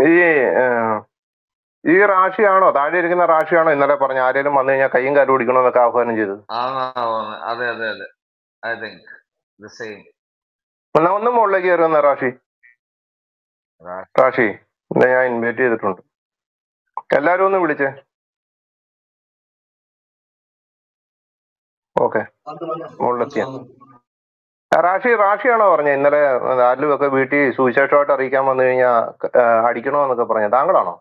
ഈ ഏഹ്, ഈ റാഷിയാണോ താഴെ ഇരിക്കുന്ന റാഷിയാണോ ഇന്നലെ പറഞ്ഞ ആരെങ്കിലും വന്നു കഴിഞ്ഞാൽ കയ്യും കാലും ഓടിക്കണമെന്നൊക്കെ ആഹ്വാനം ചെയ്തത് ആന്നാ തോന്നുന്നു അതെ അതെ അതെ ഐ തിങ്ക് ദ സെയിം എന്നാ ഒന്ന് മുകളിലേക്ക് കയറി വന്ന റാഷി റാഷി ഇന്ന് ഞാൻ ഇൻവൈറ്റ് ചെയ്തിട്ടുണ്ട് എല്ലാരും ഒന്ന് വിളിച്ചേ ഓക്കെ മുകളിലെത്തിയ റാഷി റാഷിയാണോ പറഞ്ഞത് ഇന്നലെ ആരിലും ഒക്കെ വീട്ടിൽ സുവിശേഷമായിട്ട് അറിയിക്കാൻ വന്നു കഴിഞ്ഞാൽ അടിക്കണോന്നൊക്കെ പറഞ്ഞ താങ്കളാണോ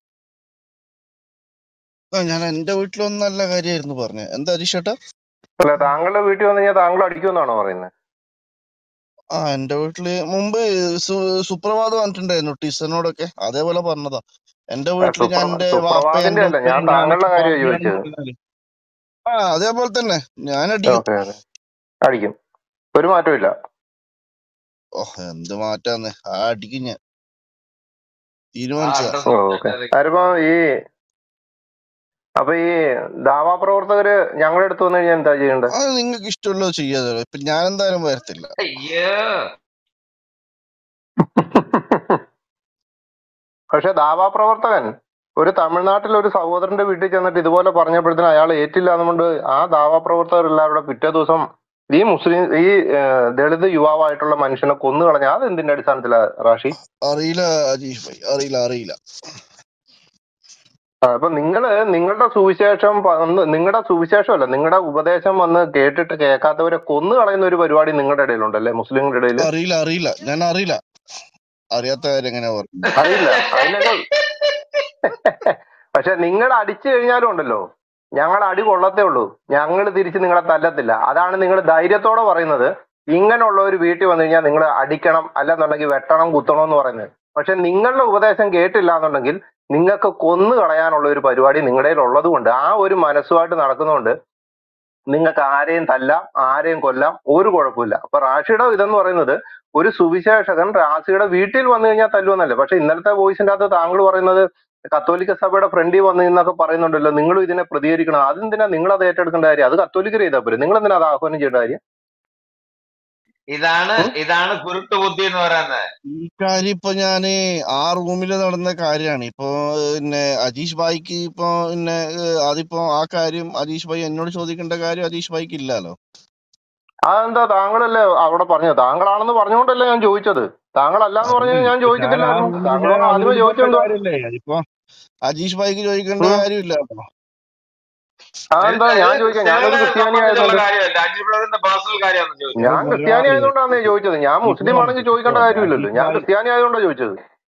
ആ ഞാൻ എന്റെ വീട്ടിലൊന്നും നല്ല കാര്യമായിരുന്നു പറഞ്ഞത് എന്താ അരീഷേട്ടാ അല്ല താങ്കളുടെ വീട്ടിൽ വന്നു കഴിഞ്ഞാൽ താങ്കൾ അടിക്കുമെന്നാണോ പറയുന്നത് ആ എന്റെ വീട്ടില് മുമ്പ് സു- സുപ്രഭാതം വന്നിട്ടുണ്ടായിരുന്നു ടീച്ചറിനോടൊക്കെ അതേപോലെ പറഞ്ഞതാ എന്റെ വീട്ടില് ഞാൻ സുപ്രഭ എന്റെ വാപ്പ സുപ്രഭാതിന്റെ എന്റെ അല്ല ഞാൻ ഉപ്പയും താങ്കളുടെ ഞാനൊക്കെ കാര്യമാണ് പാപിയാണെന്ന് ചോദിച്ചത് പറഞ്ഞാല് ആ അതേപോലെ തന്നെ ഞാൻ അടിക്കും ഓക്കെ ഓക്കെ അടിക്കും ഒരു മാറ്റവും ഇല്ല ഓ എന്ത് മാറ്റാന്ന് ആ അടിക്കും ഞാൻ ആ തീരുമാനിച്ചതാ അഡ്രസ് ഓക്കെ അതിപ്പോ ഈ അപ്പൊ ഈ ദാവാ പ്രവർത്തകര് ഞങ്ങളുടെ അടുത്ത് വന്നു കഴിഞ്ഞാൽ എന്താ ചെയ്യേണ്ടത് അത് നിങ്ങൾക്ക് ഇഷ്ടമുള്ളത് ചെയ്യാതെ ഇപ്പൊ ഞാൻ എന്തായാലും വരത്തില്ല അയ്യോ പക്ഷെ ദാവാ പ്രവർത്തകൻ ഒരു തമിഴ്നാട്ടിൽ ഒരു സഹോദരന്റെ വീട്ടിൽ ചെന്നിട്ട് ഇതുപോലെ പറഞ്ഞപ്പോഴത്തേന് അയാൾ ഏറ്റില്ല എന്നുകൊണ്ട് ആ ദാവാ പ്രവർത്തകർ എല്ലാവരുടെ പിറ്റേ ദിവസം ഈ മുസ്ലിം ഈ ഏഹ്, ദളിത് യുവാവായിട്ടുള്ള മനുഷ്യനെ കൊന്നു കളഞ്ഞ അത് എന്തിന്റെ അടിസ്ഥാനത്തിലാ റാഷി അറിയില്ല അജീഷ് ഭായി അറിയില്ല അറിയില്ല ആ, അപ്പൊ നിങ്ങള് നിങ്ങളുടെ സുവിശേഷം വന്ന് നിങ്ങളുടെ സുവിശേഷമല്ല നിങ്ങളുടെ ഉപദേശം വന്ന് കേട്ടിട്ട് കേൾക്കാത്തവരെ കൊന്നു കളയുന്ന ഒരു പരിപാടി നിങ്ങളുടെ ഇടയിലുണ്ടല്ലേ മുസ്ലിങ്ങളുടെ ഇടയിൽ അറിയില്ല അറിയില്ല ഞാൻ അറിയില്ല അറിയാത്ത കാര്യം എങ്ങനെയാ പറഞ്ഞു അറിയില്ല അതിനൊക്കെ പക്ഷെ നിങ്ങൾ അടിച്ചു കഴിഞ്ഞാലും ഉണ്ടല്ലോ ഞങ്ങൾ അടി കൊള്ളത്തേ ഉള്ളൂ ഞങ്ങൾ തിരിച്ച് നിങ്ങളെ തല്ലത്തില്ല അതാണ് നിങ്ങൾ ധൈര്യത്തോടെ പറയുന്നത് ഇങ്ങനെയുള്ള ഒരു വീട്ടിൽ വന്നു കഴിഞ്ഞാൽ നിങ്ങൾ അടിക്കണം അല്ലെന്നുണ്ടെങ്കിൽ വെട്ടണം കുത്തണം എന്ന് പറയുന്നത് പക്ഷെ നിങ്ങളുടെ ഉപദേശം കേട്ടില്ല എന്നുണ്ടെങ്കിൽ നിങ്ങൾക്ക് കൊന്നു കളയാനുള്ള ഒരു പരിപാടി നിങ്ങളുടെ ഉള്ളത് കൊണ്ട് ആ ഒരു മനസ്സുമായിട്ട് നടക്കുന്നതുകൊണ്ട് നിങ്ങൾക്ക് ആരെയും തല്ലാം ആരെയും കൊല്ലാം ഒരു കുഴപ്പമില്ല അപ്പൊ റാഷിയുടെ ഇതെന്ന് പറയുന്നത് ഒരു സുവിശേഷകൻ റാഷിയുടെ വീട്ടിൽ വന്നു കഴിഞ്ഞാൽ തല്ലുമെന്നല്ല പക്ഷെ ഇന്നലത്തെ വോയിസിന്റെ അകത്ത് താങ്കൾ പറയുന്നത് കത്തോലിക്ക സഭയുടെ ഫ്രണ്ടിൽ വന്നു എന്നൊക്കെ പറയുന്നുണ്ടല്ലോ നിങ്ങളും ഇതിനെ പ്രതികരിക്കണം അതെന്തിനാ നിങ്ങൾ അത് ഏറ്റെടുക്കേണ്ട കാര്യം അത് കത്തോലിക്കർ ചെയ്താൽ പോരെ നിങ്ങൾ എന്തിനാ അത് ആഹ്വാനം ചെയ്യേണ്ട കാര്യം ഇതാണ് ഉം? ഇതാണ് കുരുട്ട് ബുദ്ധി എന്ന് പറയുന്നത് ഈ കാര്യം ഇപ്പൊ ഞാന് ആ റൂമിൽ നടന്ന കാര്യമാണ് ഇപ്പൊ പിന്നെ അജീഷ് ഭായിക്ക് ഇപ്പൊ പിന്നെ ഏഹ്, അതിപ്പോ ആ കാര്യം അജീഷ് ഭായി എന്നോട് ചോദിക്കേണ്ട കാര്യം അജീഷ് ഭായിക്ക് ഇല്ലല്ലോ അതെന്താ താങ്കളല്ലേ അവിടെ പറഞ്ഞത് താങ്കളാണെന്ന് പറഞ്ഞുകൊണ്ടല്ലേ ഞാൻ ചോദിച്ചത് താങ്കൾ അല്ലാന്ന് പറഞ്ഞു അതല്ലേ ഞാൻ ഇപ്പൊ ഞാൻ ആ ചോദിക്കത്തില്ലായിരുന്നു റൂമിൽ താങ്കൾ ഞാൻ ആദ്യമേ അതിൽ പെട്ട ചോദിച്ചെന്തോ കാര്യല്ലേ അതിപ്പോ അജീഷ് ഭായിക്ക് ചോദിക്കേണ്ട ഉം. കാര്യമില്ല അപ്പൊ അതെന്താ ഇത് ഞാൻ ഇത് ചോദിക്കാം ഞാനൊരു ക്രിസ്ത്യാനികളെ ക്രിസ്ത്യാനി സംബന്ധിച്ചുള്ള ആയതുകൊണ്ട് കാര്യമല്ല അജി ബ്രദറിന്റെ പേഴ്സണൽ കാര്യമാണ് ചോദിച്ചത് ഞാൻ ക്രിസ്ത്യാനി ആയതുകൊണ്ടാണ് ഞാൻ ചോദിച്ചത് ഞാൻ ഇപ്പൊ മുസ്ലിം ആണെങ്കിൽ ചോദിക്കേണ്ട ഇപ്പൊ കാര്യമില്ലല്ലോ അജീഷ് ഞാൻ ഭായി ക്രിസ്ത്യാനി ആയതുകൊണ്ടാണ് ചോദിച്ചത്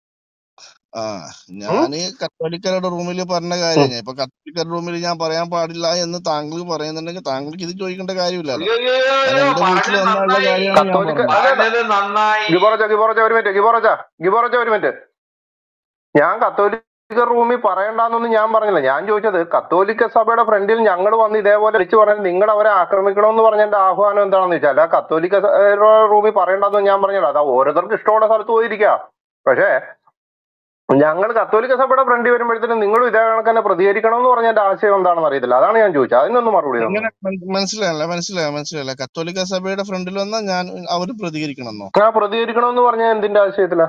ആ ഉം? ഞാന് കത്തോലിക്കരുടെ റൂമിൽ പറഞ്ഞ ഉം. കാര്യം ഞാൻ ഇപ്പൊ കത്തോലിക്കരുടെ റൂമിൽ ഞാൻ പറയാൻ പാടില്ല എന്ന് താങ്കൾ പറയുന്നുണ്ടെങ്കിൽ താങ്കൾക്ക് ഇത് ചോദിക്കേണ്ട കാര്യമില്ലല്ലോ അയ്യോ അയ്യോ ഞാൻ അയ്യോ എന്റെ വീട്ടിൽ പറഞ്ഞത് വന്നുള്ള നന്നായി കാര്യമാണ് ഞാൻ കത്തോലിക്ക പറഞ്ഞത് അല്ല അല്ല പറഞ്ഞത് നന്നായി ഗിബോറച്ച ഗിബോറച്ച ഒരു മിനിറ്റ് ഗിബോറച്ച ഗിബോറച്ച ഒരു മിനിറ്റ് ഞാൻ കത്തോലിക്ക റൂമിൽ പറയണ്ടെന്നൊന്നും ഞാൻ പറഞ്ഞില്ല ഞാൻ ചോദിച്ചത് കത്തോലിക്ക സഭയുടെ ഫ്രണ്ടിൽ ഞങ്ങൾ വന്ന് ഇതേപോലെ വിളിച്ചു പറഞ്ഞാൽ നിങ്ങൾ അവരെ ആക്രമിക്കണമെന്ന് പറഞ്ഞതിന്റെ ആഹ്വാനം എന്താണെന്ന് ചോദിച്ചാൽ അല്ല കത്തോലിക്ക സ- ഏ, റൂമിൽ പറയണ്ടെന്ന് ഞാൻ പറഞ്ഞില്ല അതാ ഓരോരുത്തർക്ക് ഇഷ്ടമുള്ള സ്ഥലത്ത് പോയിരിക്കാം പക്ഷേ ഞങ്ങൾ കത്തോലിക്ക സഭയുടെ ഫ്രണ്ടിൽ വരുമ്പോഴത്തേനും നിങ്ങളും ഇതേ കണക്ക് തന്നെ പ്രതികരിക്കണം എന്ന് പറഞ്ഞതിന്റെ ആശയം എന്താണെന്ന് അറിയത്തില്ല അതാണ് ഞാൻ ചോദിച്ചത് അതിനൊന്ന് മറുപടി തന്നു എങ്ങനെ മന- മനസ്സിലായില്ല മനസ്സിലായി മനസ്സിലായില്ല കത്തോലിക്ക സഭയുടെ ഫ്രണ്ടിൽ വന്നാൽ ഞാൻ അവര് പ്രതികരിക്കണമെന്നോ ആ പ്രതികരിക്കണം എന്ന് പറഞ്ഞ എന്തിന്റെ ആശയത്തിലാ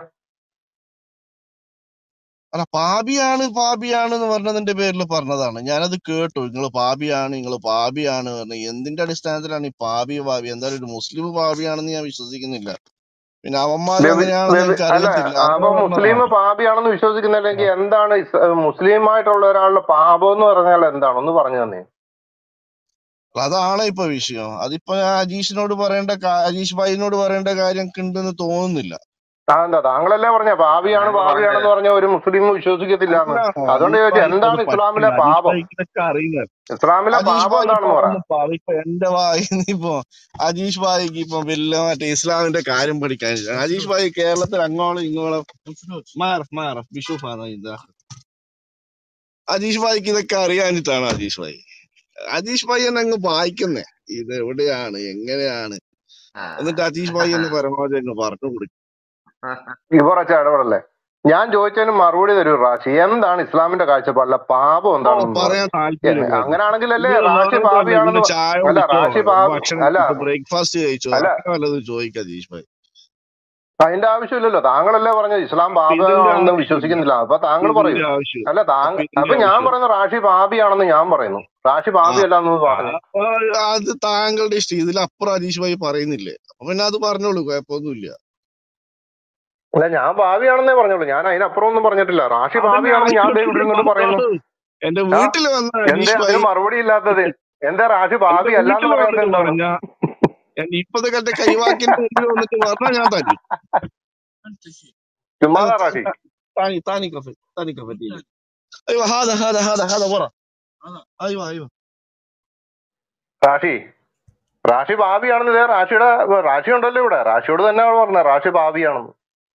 അല്ല പാപിയാണ് പാപിയാണ് എന്ന് പറഞ്ഞതിന്റെ പേരിൽ പറഞ്ഞതാണ് ഞാനത് കേട്ടു നിങ്ങൾ പാപിയാണ് നിങ്ങൾ പാപിയാണ് പറഞ്ഞ എന്തിന്റെ അടിസ്ഥാനത്തിലാണ് ഈ പാപി പാപി എന്തായാലും ഒരു മുസ്ലിം പാപിയാണെന്ന് ഞാൻ വിശ്വസിക്കുന്നില്ല പിന്നെ അവന്മാരും വ്യവി- അങ്ങനെയാണെന്ന് വ്യവി- എനിക്ക് അല്ല അറിയത്തില്ല അപ്പൊ അങ്ങനെ മുസ്ലിം പറഞ്ഞതാണ് പാപിയാണെന്ന് വിശ്വസിക്കുന്നില്ലെങ്കിൽ എന്താണ് ഇസ്- മുസ്ലിം ആയിട്ടുള്ള ഒരാളുടെ പാപം എന്ന് പറഞ്ഞാൽ എന്താണ് ഒന്ന് പറഞ്ഞു തന്നെ അതാണ് ഇപ്പൊ വിഷയം അതിപ്പോ ഞാൻ അജീഷിനോട് പറയേണ്ട കാ- അജീഷ് ഭായിനോട് പറയേണ്ട കാര്യം ഉണ്ടെന്ന് തോന്നുന്നില്ല ആ എന്താ താങ്കളല്ലേ പറഞ്ഞ പാപിയാണ് ഞങ്ങൾ പാപിയാണെന്ന് പറഞ്ഞത് പറഞ്ഞ ഒരു മുസ്ലിം വിശ്വസിക്കത്തില്ല എന്ന് അല്ല അതുകൊണ്ട് അജീഷ് ചോദിച്ചു ഭായിക്ക് എന്താണ് അത് ഇസ്ലാമിലെ പറ്റില്ല അജീഷ് പാപം ഭായിക്ക് ഇതൊക്കെ അറിയില്ല ഇസ്ലാമിലെ അജീഷ് പാപം ഭായിക്ക് എന്താണെന്ന് പറ പാവം പാവം ഇപ്പൊ എന്റെ വായിന്ന് ഇപ്പൊ അജീഷ് ഭായിക്ക് ഇപ്പൊ വലിയ മറ്റേ ഇസ്ലാമിന്റെ കാര്യം പഠിക്കാൻ അജീഷ് ഭായി കേരളത്തിൽ അങ്ങോളം ഇങ്ങോളം മാറഫ് മാറഫ് ബിഷുഫാണ് ഇതാ അജീഷ് ഭായിക്ക് ഇതൊക്കെ അറിയാനിട്ടാണ് അജീഷ് ഭായി അജീഷ് ഭായി എന്നെ അങ്ങ് വായിക്കുന്നേ ഇത് എവിടെയാണ് എങ്ങനെയാണ് ആ. എന്നിട്ട് അജീഷ് ഭായി എന്ന് പരമാവധി അങ്ങ് പറഞ്ഞു കൊടുക്കും ഇവറച്ച ഇടപെടല്ലേ ഞാൻ ചോദിച്ചതിന് മറുപടി തരൂ റാഷി എന്താണ് ഇസ്ലാമിന്റെ കാഴ്ചപ്പാടിലെ പാപം ഓ എന്താണെന്ന് പറയാൻ പറയും താല്പര്യം അങ്ങനെയാണെങ്കിലല്ലേ നിങ്ങൾ റാഷി വേറെ പാപിയാണെന്ന് പിന്നെ പ- ചായ അല്ല കുടിച്ചോ റാഷി പാപി ഭക്ഷണം അല്ല ബ്രേക്ക്ഫാസ്റ്റ് കഴിച്ചോ അല്ല അങ്ങനെ വല്ലതും ചോദിക്കാം അജീഷ് ഭായി അതിന്റെ ആവശ്യമില്ലല്ലോ താങ്കളല്ലേ പറഞ്ഞത് ഇസ്ലാം ഇതിന്റെ പാപമാണെന്ന് ആവശ്യമില്ല വിശ്വസിക്കുന്നില്ല അപ്പൊ താങ്കൾ പറയൂ ഇതിന്റെ ആവശ്യം അല്ല താങ്കൾ അപ്പൊ ഇതിന്റെ അപ്പൊ ഞാൻ ആവശ്യം പറയുന്ന റാഷി പാപിയാണെന്ന് ഞാൻ പറയുന്നു റാഷി ആ പാപിയല്ല എന്ന് ആ, പറഞ്ഞു അപ്പൊ അത് താങ്കളുടെ ഇഷ്ടം ഇതിലപ്പുറം അനീഷ് ഭായി പറയുന്നില്ലേ അപ്പൊ പിന്നെ അത് പറഞ്ഞോളൂ കുഴപ്പമൊന്നുമില്ല അല്ല ഞാൻ പാപിയാണെന്നേ പറഞ്ഞോളൂ ഞാൻ അതിനപ്പുറം ഒന്നും പറഞ്ഞിട്ടില്ല റാഷി അതന്നെ പാപിയാണെന്ന് ഞാൻ ദേ ഇവിടെ ഇരുന്നിട്ട് പറയുന്നു പറഞ്ഞത് എന്റെ ആ വീട്ടിൽ വന്ന എന്തേ അനീഷ് അതിന് ഭായി മറുപടി ഇല്ലാത്തത് എന്താ റാഷി എന്റെ പാപി അല്ല എന്ന് വീട്ടിൽ പറയാത്ത വന്നിട്ട് എന്താണ് പറഞ്ഞ എന്റെ ഇപ്പത്തെ കാലത്തെ കൈവാക്കിന്റെ മുമ്പിൽ വന്നിട്ട് പറഞ്ഞാൽ ഞാൻ തരും ചുമ്മാതാ റാഷി ثاني ثاني كفي ثاني كفي ايوه هذا هذا هذا هذا ورا ايوه ايوه റാഷി റാഷി പാപിയാണെന്ന് ഇതേ റാഷിയുടെ റാഷി ഉണ്ടല്ലോ ഇവിടെ റാഷിയോട് തന്നെ പറഞ്ഞത് റാഷി പാപിയാണെന്ന്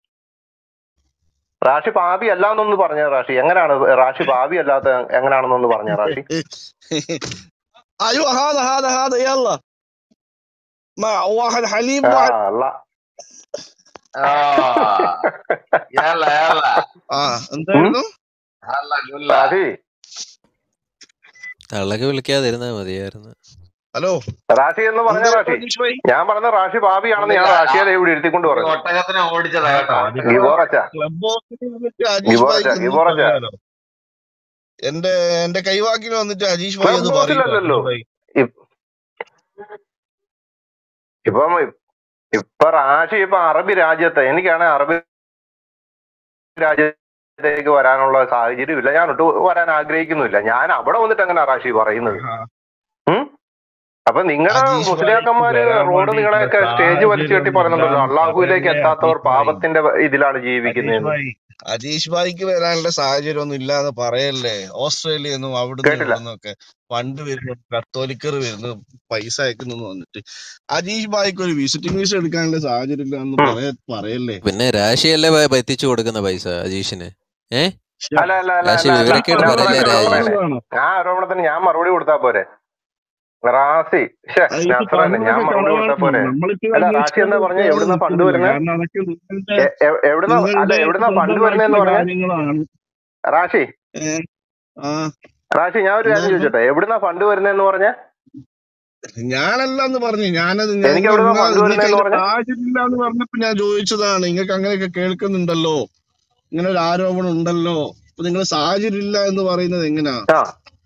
റാഷി പാപി അല്ല എന്നൊന്ന് പറഞ്ഞ റാഷി എങ്ങനെയാണ് റാഷി പാപി അല്ലാത്ത എങ്ങനെയാണെന്നൊന്ന് പറഞ്ഞ റാഷി ايوه هذا هذا هذا يلا مع واحد حليب ആ واحد അല്ല Ah, yalla, yalla. اه എന്തായിരുന്നു Halla gulla. റാഷി തള്ളക്ക് വിളിക്കാതിരുന്നാ മതിയായിരുന്നു ഹലോ റാഷി എന്ന് പറഞ്ഞ റാഷി അനീഷ് ഭായി ഞാൻ പറഞ്ഞ റാഷി പാപിയാണെന്ന് ഞാൻ ഒന്നുമില്ല. റാഷിയെ ദേ ഇവിടെ ഇരുത്തിക്കൊണ്ട് ഈ പറഞ്ഞു ഒട്ടകത്തിനെ ഓടിച്ചതാ കേട്ടോ ഗിബോറച്ച ക്ലബ് ഹൗസിൽ വന്നിട്ട് അനീഷ് ഗിബോറച്ച ഭായിക്ക് ഒന്നും ഗിബോറച്ച പറയാലോ എന്റെ എന്റെ കൈവാക്കിന് വന്നിട്ട് അജീഷ് ഭായി അത് ക്ലബ് പറയും ഹൗസിലല്ലല്ലോ അനീഷ് ഭായി ഇ- ഇപ്പം ഇപ്പൊ റാഷി ഇപ്പൊ അറബി രാജ്യത്ത് എനിക്കാണെങ്കിൽ അറബി രാജ്യത്തേക്ക് വരാനുള്ള സാഹചര്യം ഇല്ല ഞാൻ ഒട്ട് വരാൻ ആഗ്രഹിക്കുന്നില്ല ഞാൻ അവിടെ വന്നിട്ട് എങ്ങനെ റാഷി പറയുന്നത് ആ. ഉം? അപ്പൊ നിങ്ങളുടെ അജീഷ് ഭായിക്ക് മുസ്ലിയാക്കന്മാര് വരാൻ റോഡ് വേണ്ടിയിട്ടുള്ള നിങ്ങളെയൊക്കെ സ്റ്റേജ് വലിച്ചു കെട്ടി സാഹചര്യം പറയുന്നുണ്ടല്ലോ ഇല്ലാന്ന് അള്ളാഹുവിലേക്ക് പറയല്ലേ എത്താത്തവർ അജീഷ് ഭായി പാപത്തിന്റെ ഇതിലാണ് അജീഷ് ജീവിക്കുന്നതെന്ന് ഭായി അജീഷ് ഭായിക്ക് വരാനുള്ള സാഹചര്യം ഒന്നും ഇല്ലാന്ന് പറയല്ലേ ഓസ്ട്രേലിയ നിന്നും അവിടുന്ന് കേട്ടില്ല ഇവിടുന്നൊക്കെ ഫണ്ട് വരുന്നു കത്തോലിക്കർ വരുന്നു പൈസ അയക്കുന്നു വന്നിട്ട് അജീഷ് ഭായിക്ക് ഒരു വിസിറ്റിംഗ് വിസ എടുക്കാനുള്ള സാഹചര്യം ഇല്ലാന്ന് ഉം. പറയ പറയല്ലേ പിന്നെ രാശിയല്ലേ പ- എത്തിച്ചു കൊടുക്കുന്ന പൈസ അജീഷിന് ഏ ശ്ശെ, അല്ല അല്ല അല്ല രാശി അല്ല അല്ല വിവരക്കേട് ഞാൻ പറയല്ലേ പറയട്ടെ ഞാൻ രാജേഷ് പറയട്ടെ കളവാണ്. ആ ആരോപണത്തിന് ഞാൻ മറുപടി കൊടുത്താ പോരെ റാസി ശ്ശെ, അത് ഇത് നസ്രാനെ ഞാൻ പറഞ്ഞതൊക്കെ മറുപടി കൊടുത്താ കളവാണ് പോരെ നമ്മളിപ്പോ അല്ല റാഷി അന്വേഷിക്കാൻ എന്താ പറഞ്ഞ പോകാതെ എവിടുന്ന ഫണ്ട് നിൽക്കുന്നില്ല വരുന്നേ കാരണം അതൊക്കെ നിങ്ങളുടെ എ- എ- എവിടുന്ന അല്ല നിങ്ങളുടെ എവിടുന്ന ഫണ്ട് വരുന്നേന്ന് സ്വന്തമായിട്ടുള്ള പറഞ്ഞ കാര്യങ്ങളാണ് റാഷി ഏ, ആ റാഷി ഞാൻ ഒരു കാര്യം എന്തായിരുന്നു ചോദിച്ചോട്ടെ എവിടുന്ന ഫണ്ട് വരുന്നേന്ന് പറഞ്ഞ ഞാനല്ലെന്ന് പറഞ്ഞു ഞാനത് ഞാൻ എനിക്ക് നിങ്ങൾ എവിടുന്ന എന്നാ ഫണ്ട് നിങ്ങൾക്ക് വരുന്നേന്ന് അതിന്റെ പറഞ്ഞ സാഹചര്യം ഇല്ലാന്ന് പറഞ്ഞപ്പോ ഞാൻ ചോദിച്ചതാണ് നിങ്ങൾക്ക് അങ്ങനെയൊക്കെ കേൾക്കുന്നുണ്ടല്ലോ ഇങ്ങനെ ഒരു ആരോപണം ഉണ്ടല്ലോ അപ്പൊ നിങ്ങൾ സാഹചര്യം ഇല്ല എന്ന് പറയുന്നത് എങ്ങനാ ആ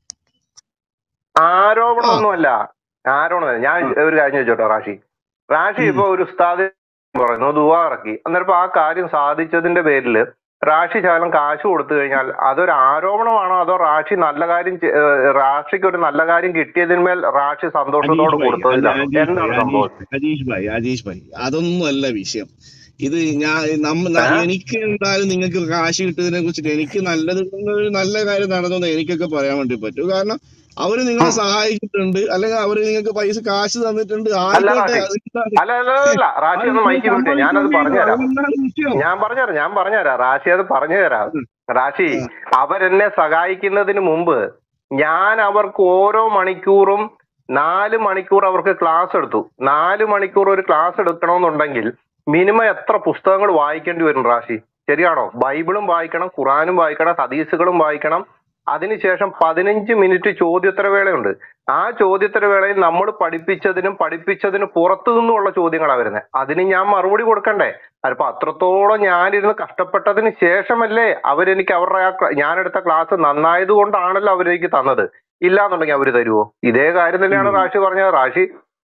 ആ ആരോപണമൊന്നുമല്ല ആരോപണം ഞാൻ ആ ഒരു കാര്യം ചോദിച്ചോട്ടെ റാഷി റാഷി ഉം. ഇപ്പൊ ഒരു ഉസ്താദ് പറയുന്നു ദുവാ ഇറക്കി അന്നേരം ആ കാര്യം സാധിച്ചതിന്റെ പേരിൽ റാഷി ശകലം കാശ് കൊടുത്തു കഴിഞ്ഞാൽ അതൊരു ആരോപണമാണോ അതോ റാഷി നല്ല കാര്യം ചെ- ഏഹ് റാഷിക്ക് ഒരു നല്ല കാര്യം കിട്ടിയതിന്മേൽ റാഷി സന്തോഷത്തോട് അജീഷ് ഭായി അജ- കൊടുത്തതിലാണോ അജീഷ് എന്താണ് ഭായി സംഭവം അജീഷ് അജീഷ് ഭായി അജീഷ് ഭായി അതൊന്നും അല്ല വിഷയം ഇത് ഞാൻ നമ്മ ന- ഏ? എനിക്ക് എന്തായാലും നിങ്ങൾക്ക് കാശ് കിട്ടുന്നതിനെ കുറിച്ചിട്ട് എനിക്ക് നല്ലത് ഒരു നല്ല കാര്യം നടന്നു എനിക്കൊക്കെ പറയാൻ വേണ്ടി പറ്റും കാരണം അവര് നിങ്ങളെ ഉം. സഹായിച്ചിട്ടുണ്ട് അല്ലെങ്കിൽ അവര് നിങ്ങൾക്ക് പൈസ കാശ് തന്നിട്ടുണ്ട് അല്ല ആയിക്കോട്ടെ റാഷി അതെന്താണ് അല്ല അല്ല അല്ല, അല്ല റാഷി അത് ഒന്ന് നിങ്ങൾ മൈക്ക് വിട്ടേ ഞാനത് സമ്മതിക്കേണ്ടി വരും പറഞ്ഞുതരാം അതെന്താണ് വിഷയം ഞാൻ പറഞ്ഞുതരാം ഞാൻ പറഞ്ഞുതരാം റാഷി അത് പറഞ്ഞുതരാം ഉം. റാഷി ആ. അവരെന്നെ സഹായിക്കുന്നതിന് മുമ്പ് ഞാൻ അവർക്ക് ഓരോ മണിക്കൂറും നാല് മണിക്കൂർ അവർക്ക് ക്ലാസ് എടുത്തു നാല് മണിക്കൂർ ഒരു ക്ലാസ് എടുക്കണമെന്നുണ്ടെങ്കിൽ മിനിമം എത്ര പുസ്തകങ്ങൾ വായിക്കേണ്ടി വരും റാഷി ശരിയാണോ ബൈബിളും വായിക്കണം ഖുറാനും വായിക്കണം ഹദീസുകളും വായിക്കണം അതിനുശേഷം പതിനഞ്ച് മിനിറ്റ് ചോദ്യോത്തരവേളയുണ്ട് ആ ചോദ്യോത്തരവേളയിൽ നമ്മൾ പഠിപ്പിച്ചതിനും പഠിപ്പിച്ചതിന് പുറത്തു നിന്നുമുള്ള ചോദ്യങ്ങളാണ് വരുന്നത് അതിന് ഞാൻ മറുപടി കൊടുക്കണ്ടേ അപ്പൊ അത്രത്തോളം ഞാനിരുന്ന് കഷ്ടപ്പെട്ടതിന് ശേഷമല്ലേ അവരെനിക്ക് അവരുടെ ആ ക്ല- ഞാനെടുത്ത ക്ലാസ് നന്നായത് കൊണ്ടാണല്ലോ അവരെനിക്ക് തന്നത് ഇല്ലാന്നുണ്ടെങ്കിൽ അവര് തരുവോ ഇതേ കാര്യം തന്നെയാണ് ഉം. റാഷി പറഞ്ഞത് റാഷി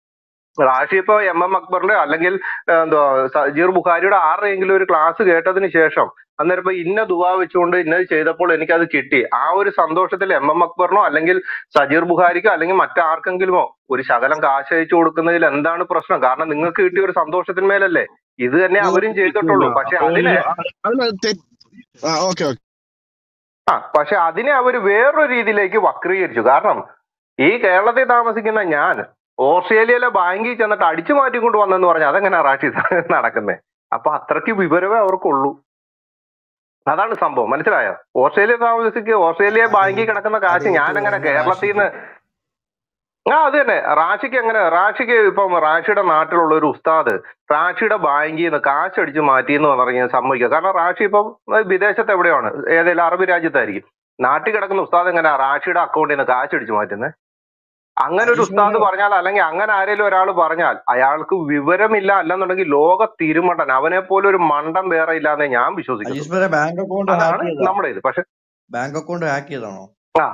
റാഷി ഇപ്പൊ എം എം അക്ബറിന്റെ അല്ലെങ്കിൽ ഏഹ്, എന്തുവാ സജീർ ബുഖാരിയുടെ ആരുടെയെങ്കിലും ഒരു ക്ലാസ് കേട്ടതിന് ശേഷം അന്നേരം ഇപ്പൊ ഇന്ന ദുവാ വെച്ചുകൊണ്ട് ഇന്നത് ചെയ്തപ്പോൾ എനിക്കത് കിട്ടി ആ ഒരു സന്തോഷത്തിൽ എം എം അക്ബറിനോ അല്ലെങ്കിൽ സജീർ ബുഖാരിക്കോ അല്ലെങ്കിൽ മറ്റാർക്കെങ്കിലുമോ ഒരു ശകലം കാശ് അയച്ചു കൊടുക്കുന്നതിൽ എന്താണ് പ്രശ്നം കാരണം നിങ്ങൾക്ക് കിട്ടിയ ഒരു സന്തോഷത്തിന്മേലല്ലേ ഇത് തന്നെ അവരും ചെയ്തിട്ടുള്ളൂ പക്ഷെ അപ്പൊ അതിനെ അതിന് തെറ്റ് ആ ഓക്കെ ഓക്കെ ആ പക്ഷെ അതിനെ അവർ വേറൊരു രീതിയിലേക്ക് വക്രീകരിച്ചു കാരണം ഈ കേരളത്തിൽ താമസിക്കുന്ന ഞാൻ ഓസ്ട്രേലിയയിലെ ബാങ്കിൽ ചെന്നിട്ട് അടിച്ചു മാറ്റിക്കൊണ്ട് വന്നെന്ന് പറഞ്ഞാൽ അതെങ്ങനെ റാഷി നടക്കുന്നത് അപ്പൊ അത്രയ്ക്ക് വിവരമേ അവർക്കുള്ളൂ അതാണ് സംഭവം മനസ്സിലായോ ഓസ്ട്രേലിയ താമസിക്കുക ഓസ്ട്രേലിയ ബാങ്കിൽ കിടക്കുന്ന കാശ് ഞാൻ അങ്ങനെ കേരളത്തിൽ നിന്ന് ആ അത് തന്നെ റാഷിക്ക് എങ്ങനെ റാഷിക്ക് ഇപ്പം റാഷിയുടെ നാട്ടിലുള്ള ഒരു ഉസ്താദ് റാഷിയുടെ ബാങ്കിൽ നിന്ന് കാശ് അടിച്ച് മാറ്റി എന്ന് പറഞ്ഞാൽ സമ്മതിക്കുക കാരണം റാഷി ഇപ്പം വിദേശത്ത് എവിടെയാണ് ഏതെങ്കിലും അറബ് രാജ്യത്തായിരിക്കും നാട്ടിൽ കിടക്കുന്ന ഉസ്താദ് എങ്ങനെയാ റാഷിയുടെ അക്കൗണ്ടിൽ നിന്ന് കാശ് അടിച്ച് മാറ്റുന്നത് അങ്ങനെ ഒരു അജീഷ് ഉസ്താദ് ബ്രദറെ പറഞ്ഞാൽ അല്ലെങ്കിൽ അങ്ങനെ ആരെങ്കിലും ഒരാൾ പറഞ്ഞാൽ അയാൾക്ക് വിവരമില്ല അല്ലെന്നുണ്ടെങ്കിൽ ലോക തിരുമണ്ടൻ അവനെ പോലെ ഒരു മണ്ടൻ വേറെ ഇല്ലാന്നേ ഞാൻ അജീഷ് വിശ്വസിക്കുന്നുള്ളൂ ബ്രദറെ ബാങ്ക് അക്കൗണ്ട് ഹാക്ക് അതാണ് ചെയ്താ നമ്മുടെ ഇത് പക്ഷെ ബാങ്ക് അക്കൗണ്ട് ഹാക്ക് ചെയ്താണോ ആ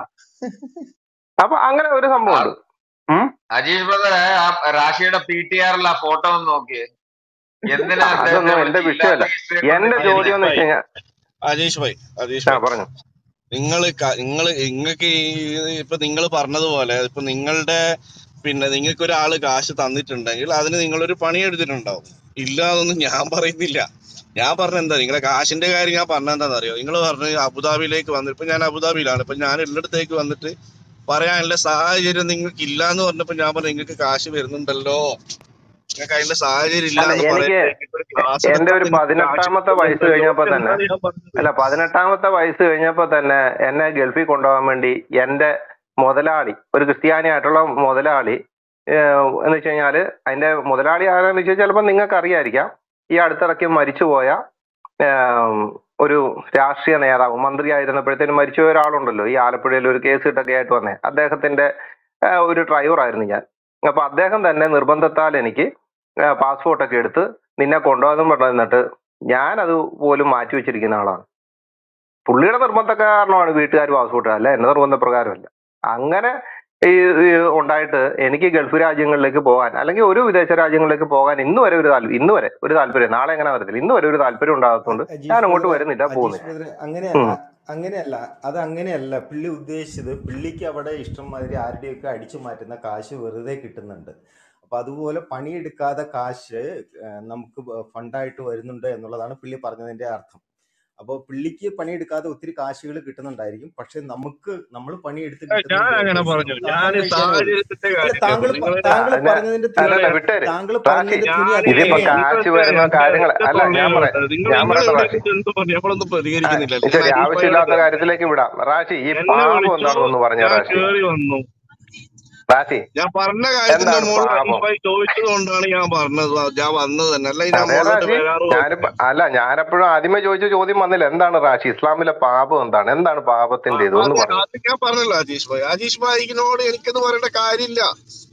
അപ്പൊ അങ്ങനെ ഒരു സംഭവം ഉണ്ട് ഉം അജീഷ് ബ്രദറെ ആ റാഷിയുടെ പി ടി ആറിൽ ആ ഫോട്ടോ ഒന്ന് നോക്കിയേ എന്തിനാ അദ്ദേഹത്തെ അതൊന്നും എന്റെ വിളിച്ച് വിഷയമല്ല ഇല്ലാത്ത എന്റെ ഹിസ്റ്ററി ചോദ്യം എന്ന് വെച്ച് കഴിഞ്ഞാൽ അജീഷ് ഭായ് അജീഷ് ആ ഭായ് പറഞ്ഞു നിങ്ങൾ നിങ്ങൾ നിങ്ങൾക്ക് ഈ ഇപ്പൊ നിങ്ങൾ പറഞ്ഞതുപോലെ ഇപ്പൊ നിങ്ങളുടെ പിന്നെ നിങ്ങൾക്ക് ഒരാള് കാശ് തന്നിട്ടുണ്ടെങ്കിൽ അതിന് നിങ്ങളൊരു പണി എടുത്തിട്ടുണ്ടാവും ഇല്ല എന്നൊന്നും ഞാൻ പറയുന്നില്ല ഞാൻ പറഞ്ഞ എന്താ നിങ്ങളെ കാശിന്റെ കാര്യം ഞാൻ പറഞ്ഞ എന്താണെന്ന് അറിയോ നിങ്ങൾ പറഞ്ഞു അബുദാബിയിലേക്ക് വന്നിട്ട് ഇപ്പൊ ഞാൻ അബുദാബിയിലാണ് ഇപ്പൊ ഞാൻ ഉള്ളിടത്തേക്ക് വന്നിട്ട് പറയാനുള്ള സാഹചര്യം നിങ്ങൾക്ക് ഇല്ല എന്ന് പറഞ്ഞപ്പോ ഞാൻ പറഞ്ഞു നിങ്ങൾക്ക് കാശ് വരുന്നുണ്ടല്ലോ നിങ്ങൾക്ക് അതിന്റെ സാഹചര്യം ഇല്ല അല്ല എന്ന് എനിക്ക് പറയുന്നത് ഒരു ക്ലാസ് എന്റെ ഒരു എടുത്താൽ നിങ്ങൾക്ക് കാശ് പതിനെട്ടാമത്തെ വയസ്സ് കിട്ടുന്നുണ്ടല്ലോ കഴിഞ്ഞപ്പോ തന്നെ എന്നാണ് ഞാൻ പറഞ്ഞത് അല്ല പതിനെട്ടാമത്തെ വയസ്സ് കഴിഞ്ഞപ്പോ തന്നെ എന്നെ ഗൾഫിൽ കൊണ്ടുപോകാൻ വേണ്ടി എന്റെ മുതലാളി ഒരു ക്രിസ്ത്യാനിയായിട്ടുള്ള മുതലാളി ഏഹ് എന്ന് വെച്ച് കഴിഞ്ഞാല് അതിന്റെ മുതലാളി ആരാന്ന് വെച്ച് കഴിഞ്ഞാൽ ചിലപ്പോൾ നിങ്ങൾക്ക് അറിയായിരിക്കാം ഈ അടുത്തിടയ്ക്ക് മരിച്ചുപോയ ഏഹ് ഒരു രാഷ്ട്രീയ നേതാവ് മന്ത്രിയായിരുന്നപ്പോഴത്തേനും മരിച്ചുപോയ ഒരാളുണ്ടല്ലോ ഈ ആലപ്പുഴയിൽ ഒരു കേസ് കിട്ടൊക്കെ ആയിട്ട് വന്നേ അദ്ദേഹത്തിന്റെ ഏഹ് ഒരു ഡ്രൈവർ ആയിരുന്നു ഞാൻ അപ്പൊ അദ്ദേഹം തന്നെ നിർബന്ധത്താൽ എനിക്ക് പാസ്പോർട്ട് ഒക്കെ എടുത്ത് നിന്നെ കൊണ്ടുപോകാൻ പറഞ്ഞിട്ട് ഞാൻ അത് പോലും മാറ്റി വെച്ചിരിക്കുന്ന ആളാണ് പുള്ളിയുടെ നിർബന്ധ കാരണമാണ് വീട്ടുകാർ പാസ്പോർട്ട് അല്ല എന്റെ നിർബന്ധ പ്രകാരമല്ല അങ്ങനെ ഈ ഈ ഉണ്ടായിട്ട് എനിക്ക് ഗൾഫ് രാജ്യങ്ങളിലേക്ക് പോകാൻ അല്ലെങ്കിൽ ഒരു വിദേശ രാജ്യങ്ങളിലേക്ക് പോകാൻ ഇന്ന് വരെ ഒരു താല്പര്യം ഇന്ന് വരെ ഒരു താല്പര്യം നാളെ എങ്ങനെ വരത്തില്ല ഇന്ന് വരെ ഒരു താല്പര്യം ഉണ്ടാകത്തോണ്ട് ഞാൻ അജീഷ് അങ്ങോട്ട് ബ്രദറെ വരുന്നില്ല അജീഷ് പോകുന്നില്ല ബ്രദറെ അങ്ങനെയല്ല ഉം. അങ്ങനെയല്ല അത് അങ്ങനെയല്ല പുള്ളി ഉദ്ദേശിച്ചത് പുള്ളിക്ക് അവിടെ ഇഷ്ടം മാതിരി ആരുടെയൊക്കെ അടിച്ചു മാറ്റുന്ന കാശ് വെറുതെ കിട്ടുന്നുണ്ട് അപ്പൊ അതുപോലെ പണിയെടുക്കാതെ കാശ് ഏഹ്, നമുക്ക് ഫണ്ടായിട്ട് വരുന്നുണ്ട് എന്നുള്ളതാണ് പുള്ളി പറഞ്ഞതിന്റെ അർത്ഥം അപ്പോൾ പുള്ളിക്ക് പണിയെടുക്കാതെ ഒത്തിരി കാശുകൾ കിട്ടുന്നുണ്ടായിരിക്കും പക്ഷെ നമുക്ക് നമ്മൾ പണിയെടുത്ത് ഞാൻ കിട്ടുന്ന അങ്ങനെ പൈസ പറഞ്ഞു നമുക്ക് ഞാൻ ആഹാരം കഴിക്കാനേ ഉള്ളൂ സാഹചര്യത്തിന്റെ അല്ല കാര്യം താങ്കൾ നിങ്ങൾ പ- താങ്കൾ അല്ല പറഞ്ഞതിന്റെ തുണി അല്ലല്ല അത് വിട്ടേര് താങ്കൾ റാഷി പറഞ്ഞതിന്റെ തുണി അത് ഇതിപ്പോ തന്നെയാണ് കാശ് നിങ്ങൾക്ക് വരുന്ന എന്റെ കാര്യങ്ങൾ എന്റെ അല്ല ഞാൻ പറയാം തൊള്ളയാണ് നിങ്ങൾ ഞാൻ നിങ്ങൾ പറയട്ടെ എവിടെ റാഷി എന്ത് പറഞ്ഞു നമ്മളൊന്നും ആ, പ്രതികരിക്കുന്നില്ല ഞാൻ ശരി അജീഷ് ഭായിയോട് ആവശ്യമില്ലാത്ത പറഞ്ഞു കാര്യത്തിലേക്ക് വിടാം റാഷി ഈ എന്നെ പാപം വിളിച്ചു എന്താണെന്ന് പറഞ്ഞ ഞാൻ റാഷി കേറി വന്നു റാഷി ഞാൻ പറഞ്ഞ കാര്യത്തിന്റെ എന്താണ് മുകളിൽ പാപം അജീഷ് ഭായി ചോദിച്ചത് കൊണ്ടാണ് ഞാൻ പറഞ്ഞത് ഞാൻ വന്നത് തന്നെ അല്ല ഞാൻ അതെ മുകളിലോട്ട് റാഷി വരാറ് ഞാനിപ്പോ അല്ല ഞാനെപ്പോഴും ആദ്യമേ ചോദിച്ച ചോദ്യം വന്നില്ല എന്താണ് റാഷി ഇസ്ലാമിലെ പാപം എന്താണ് എന്താണ് പാപത്തിന്റെ ഇത് ഒന്ന് അത് പറഞ്ഞു അത് ഞാൻ പറഞ്ഞല്ലോ അജീഷ് ഭായി അജീഷ് ഭായിക്കിനോട് എനിക്കത് പറയേണ്ട കാര്യമില്ല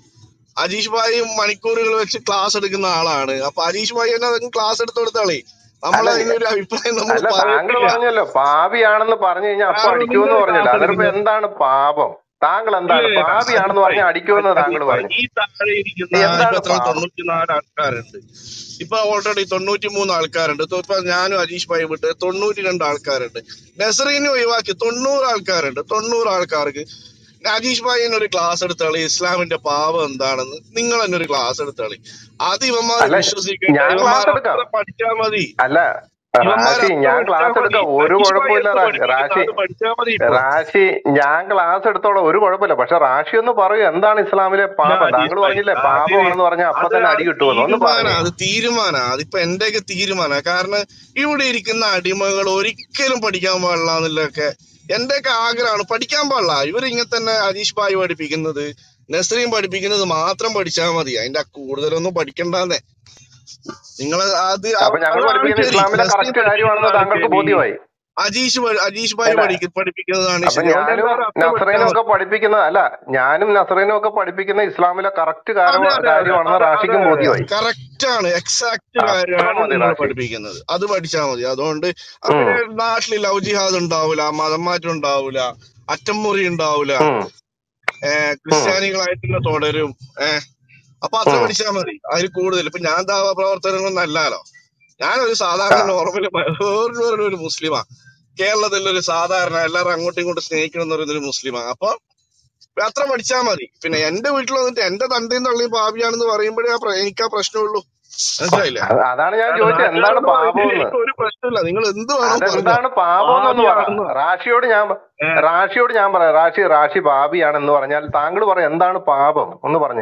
അജീഷ് ഭായി മണിക്കൂറുകൾ വെച്ച് ക്ലാസ് എടുക്കുന്ന ആളാണ് അപ്പൊ അജീഷ് ഭായി തന്നെ അതിന് ക്ലാസ് എടുത്ത് കൊടുത്താളേ നമ്മൾ അല്ല അതിനൊരു അഭിപ്രായം നമ്മൾ അല്ല താങ്കൾ പറയത്തില്ല പറഞ്ഞല്ലോ പാപിയാണെന്ന് പറഞ്ഞു കഴിഞ്ഞാൽ അപ്പൊ കാരണം അടിക്കുമെന്ന് നിങ്ങൾ പറഞ്ഞല്ലോ ക്ലാസ് അന്നേരപ്പോ എടുക്കുന്നത് എന്താണ് പാപം താങ്കൾ ഇല്ല എന്താണ് ഇല്ല പാപിയാണെന്ന് അജീഷ് ഭായി പറഞ്ഞാൽ അടിക്കുമെന്ന് താങ്കൾ അജീഷ് ഭായി പറഞ്ഞു ഈ താഴെ ഇരിക്കുന്ന ഇപ്പൊ എന്താണ് എത്ര പാപം തൊണ്ണൂറ്റിനാല് ആൾക്കാരുണ്ട് ഇപ്പൊ ഓൾറെഡി തൊണ്ണൂറ്റി മൂന്ന് ആൾക്കാരുണ്ട് ഇപ്പൊ ഇപ്പൊ ഞാനും അജീഷ് ഭായി വിട്ട് തൊണ്ണൂറ്റി രണ്ട് ആൾക്കാരുണ്ട് നസറീനെ ഒഴിവാക്കി തൊണ്ണൂറ് ആൾക്കാരുണ്ട് തൊണ്ണൂറ് ആൾക്കാർക്ക് അജീഷ് ഭായി തന്നെ ഒരു ക്ലാസ് എടുത്താളി ഇസ്ലാമിന്റെ പാവം എന്താണെന്ന് നിങ്ങൾ തന്നെ ഒരു ക്ലാസ് എടുത്താളി അത് ഇവന്മാര് അല്ല വിശ്വസിക്കട്ടെ ഞാൻ ഇവന്മാർ ക്ലാസ് എടുക്കാം അത്ര പഠിച്ചാ മതി അല്ല ഇവന്മാർ റാഷി അത്ര ഞാൻ പഠിച്ചാ ക്ലാസ് മതി എടുക്കാം ഒരു അജീഷ് ഭായി കുഴപ്പമില്ല എന്ത് റാഷി പഠിപ്പിക്കുന്നു റാഷി അത് പഠിച്ചാ മതി ഇപ്പൊ റാഷി ഞാൻ ക്ലാസ് എടുത്തോളാം ഒരു കുഴപ്പമില്ല പക്ഷെ റാഷി ഒന്ന് പറയൂ എന്താണ് ഇസ്ലാമിലെ ഇല്ല പാപം അജീഷ് താങ്കൾ ഭായി പറഞ്ഞില്ലേ അതിന് പാപമാണെന്ന് പറഞ്ഞാൽ അപ്പൊ അത് തന്നെ അത് അടി കിട്ടുമെന്ന് ഒന്ന് തീരുമാന പറഞ്ഞു അത് തീരുമാന അതിപ്പോ എന്റെയൊക്കെ തീരുമാന കാരണം ഇവിടെ ഇരിക്കുന്ന അടിമകൾ ഒരിക്കലും പഠിക്കാൻ പാടില്ല എന്നുള്ളതൊക്കെ എന്റെയൊക്കെ ആഗ്രഹമാണ് പഠിക്കാൻ പാടില്ല ഇവർ ഇങ്ങനെ തന്നെ അജീഷ് ഭായി പഠിപ്പിക്കുന്നത് നസ്രീം പഠിപ്പിക്കുന്നത് മാത്രം പഠിച്ചാൽ മതി അതിന്റെ കൂടുതലൊന്നും പഠിക്കണ്ടെന്നേ നിങ്ങൾ അത് അപ്പൊ അവ- ഞങ്ങൾ അതാണ് പഠിപ്പിക്കുന്ന ശരി ഇസ്ലാമിലെ നസ്രീം കറക്റ്റ് കാര്യമാണെന്ന് പഠിപ്പിക്കുന്നതാണ് താങ്കൾക്ക് ശരി ബോധ്യമായി അജീഷ് പഠി- അജീഷ് ഭായി അല്ല പഠിക്ക പഠിപ്പിക്കുന്നതാണ് അപ്പൊ ശരി അതുകൊണ്ട് ഞാനും എല്ലാവരും അത്ര പഠിച്ചാൽ നസ്രീനും മതി ഒക്കെ പഠിപ്പിക്കുന്ന അല്ല ഞാനും നസ്രീനും ഒക്കെ പഠിപ്പിക്കുന്ന ഇസ്ലാമിലെ കറക്റ്റ് അതെ അതെ അതെ കാര്യമാണെന്ന് അതെ അതെ റാഷിക്കും അതെ ബോധ്യമായി കറക്റ്റ് ആണ് എക്സാക്ട് അത്ര കാര്യമാണ് മതി നിങ്ങൾ റാഷി പഠിപ്പിക്കുന്നത് അത് പഠിച്ചാൽ മതി അതുകൊണ്ട് ഉം അങ്ങനെ നാട്ടിൽ ലവ് ജിഹാദ് ഉണ്ടാവൂല മതം മാറ്റം ഉണ്ടാവൂല അറ്റംമുറി ഉണ്ടാവൂല ഉം ഏഹ് ഉം ക്രിസ്ത്യാനികളായിട്ട് തന്നെ തുടരും ഏഹ് അപ്പൊ അത്ര ഉം പഠിച്ചാൽ മതി അതിൽ കൂടുതൽ ഇപ്പൊ ഞാൻ ദാവ പ്രവർത്തനങ്ങളൊന്നും അല്ലല്ലോ ഞാനൊരു ആ സാധാരണ നോർമൽ വേറൊരു ഒരു മുസ്ലിമാ കേരളത്തിൽ ഒരു സാധാരണ എല്ലാവരും അങ്ങോട്ടും ഇങ്ങോട്ടും സ്നേഹിക്കണം എന്ന് പറയുന്ന ഒരു മുസ്ലിമാ അപ്പൊ അത്ര പഠിച്ചാൽ മതി പിന്നെ എന്റെ വീട്ടിൽ വന്നിട്ട് എന്റെ തന്തയും തള്ളിയും പാപിയാണെന്ന് പറയുമ്പോഴേ ആ പ്ര- എനിക്ക് ആ പ്രശ്നമുള്ളൂ മനസ്സിലായില്ലേ അത് അതാണ് ഞാൻ കാരണം ചോദിച്ചത് എന്താണ് നാട്ടുകാരെന്ന് പറയുന്നതിൽ പാപമെന്ന് എനിക്ക് ഒരു പ്രശ്നമില്ല നിങ്ങൾ എന്ത് വേണോ പറഞ്ഞോ അതെന്താണ് പാപം എന്നൊന്ന് പറ പാപിയാണെന്ന് റാഷിയോട് ഞാൻ പ- ഏഹ് റാഷിയോട് ഞാൻ പറയാം റാഷി റാഷി പാപിയാണെന്ന് പറഞ്ഞാൽ താങ്കൾ പറയാം എന്താണ് പാപം ഒന്ന് പറഞ്ഞേ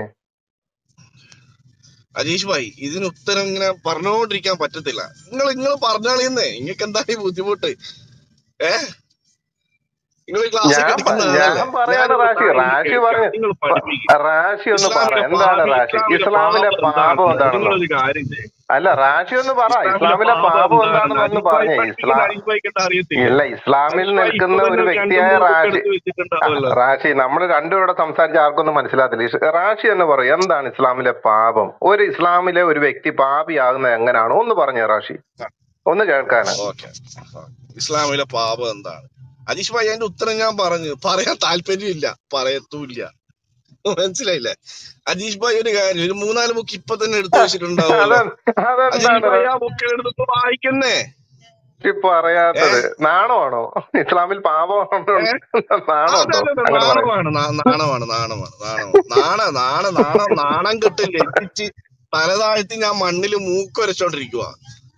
അജീഷ് ഭായി ഇതിന് ഉത്തരം ഇങ്ങനെ പറഞ്ഞുകൊണ്ടിരിക്കാൻ പറ്റത്തില്ല നിങ്ങൾ നിങ്ങൾ പറഞ്ഞാളിന്നേ നിങ്ങൾക്ക് എന്താണ് ഈ ബുദ്ധിമുട്ട് ഏഹ് നിങ്ങൾ ക്ലാസ് ഞാൻ പ- എടുക്കുന്ന ഞാൻ ആളല്ലേ പറയാണ് ഞാനൊരു റാഷി കാര്യം റാഷി കേൾക്കാം പറഞ്ഞ് നിങ്ങൾ പ- പഠിപ്പിക്കും റാഷി ഒന്ന് പറ ഇസ്ലാമിലെ എന്താണ് പാപം റാഷി ഇസ്ലാമിലെ ഇസ്ലാമിലെ പാപം പാപം എന്താണെന്ന് എന്താണെന്നോ നിങ്ങളൊരു കാര്യം ചെയ്യും അല്ല റാഷി ഒന്ന് പറ ഇസ്ലാമിലെ ഇസ്ലാമിലെ പാപം പാപം എന്താണ് എന്താണെന്ന് ഒന്ന് അജീഷ് ഭായി പറഞ്ഞേ പഠിപ്പിക്കുന്ന ഇസ്ലാം അജീഷ് ഭായിക്ക് എന്താ അറിയത്തില്ല ഇല്ല ഇസ്ലാമിൽ അജീഷ് ഭായി ഇപ്പൊ നിൽക്കുന്ന തന്നെ ഒരു ഒരു രണ്ട് വ്യക്തിയായ മൂന്ന് ബുക്ക് റാഷി എടുത്ത് ആ, വെച്ചിട്ടുണ്ടാവുമല്ലോ റാഷി നമ്മൾ രണ്ടുപേരുടെ സംസാരിച്ച ആർക്കൊന്നും മനസ്സിലാത്തില്ല ഇസ് റാഷി എന്ന് പറയും എന്താണ് ഇസ്ലാമിലെ പാപം ഒരു ഇസ്ലാമിലെ ഒരു വ്യക്തി പാപിയാകുന്നത് എങ്ങനെയാണ് ഒന്ന് പറഞ്ഞേ റാഷി ഒന്ന് കേൾക്കാനാ ഓക്കെ ഇസ്ലാമിലെ പാപം എന്താണ് അജീഷ് ഭായി അതിന്റെ ഉത്തരം ഞാൻ പറഞ്ഞു പറയാൻ താല്പര്യമില്ല പറയത്തുമില്ല മനസ്സിലായില്ലേ അജീഷ് ഭായി ഒരു കാര്യം ഒരു മൂന്നാല് ബുക്ക് ഇപ്പൊ തന്നെ എടുത്തു വെച്ചിട്ടുണ്ടാവുമല്ലോ അതെ അജീഷ് അതെന്താണ് ഭായി ആ ബുക്ക് എടുത്ത് വായിക്കുന്നേ റാഷി പറയാത്തത് നാണമാണോ ഇസ്ലാമിൽ പാപമാണോ ഏ? നാണമുണ്ടോ അതല്ലല്ല അങ്ങനെ പറയാം നാണമാണ് നാ- നാണമാണ് നാണമാണ് നാണമാണ് നാണ നാണ നാണം നാണം കെട്ടില്ല എത്തിച്ച് തലതാഴ്ത്തി ഞാൻ മണ്ണിൽ മൂക്കൊരച്ചോണ്ടിരിക്കുക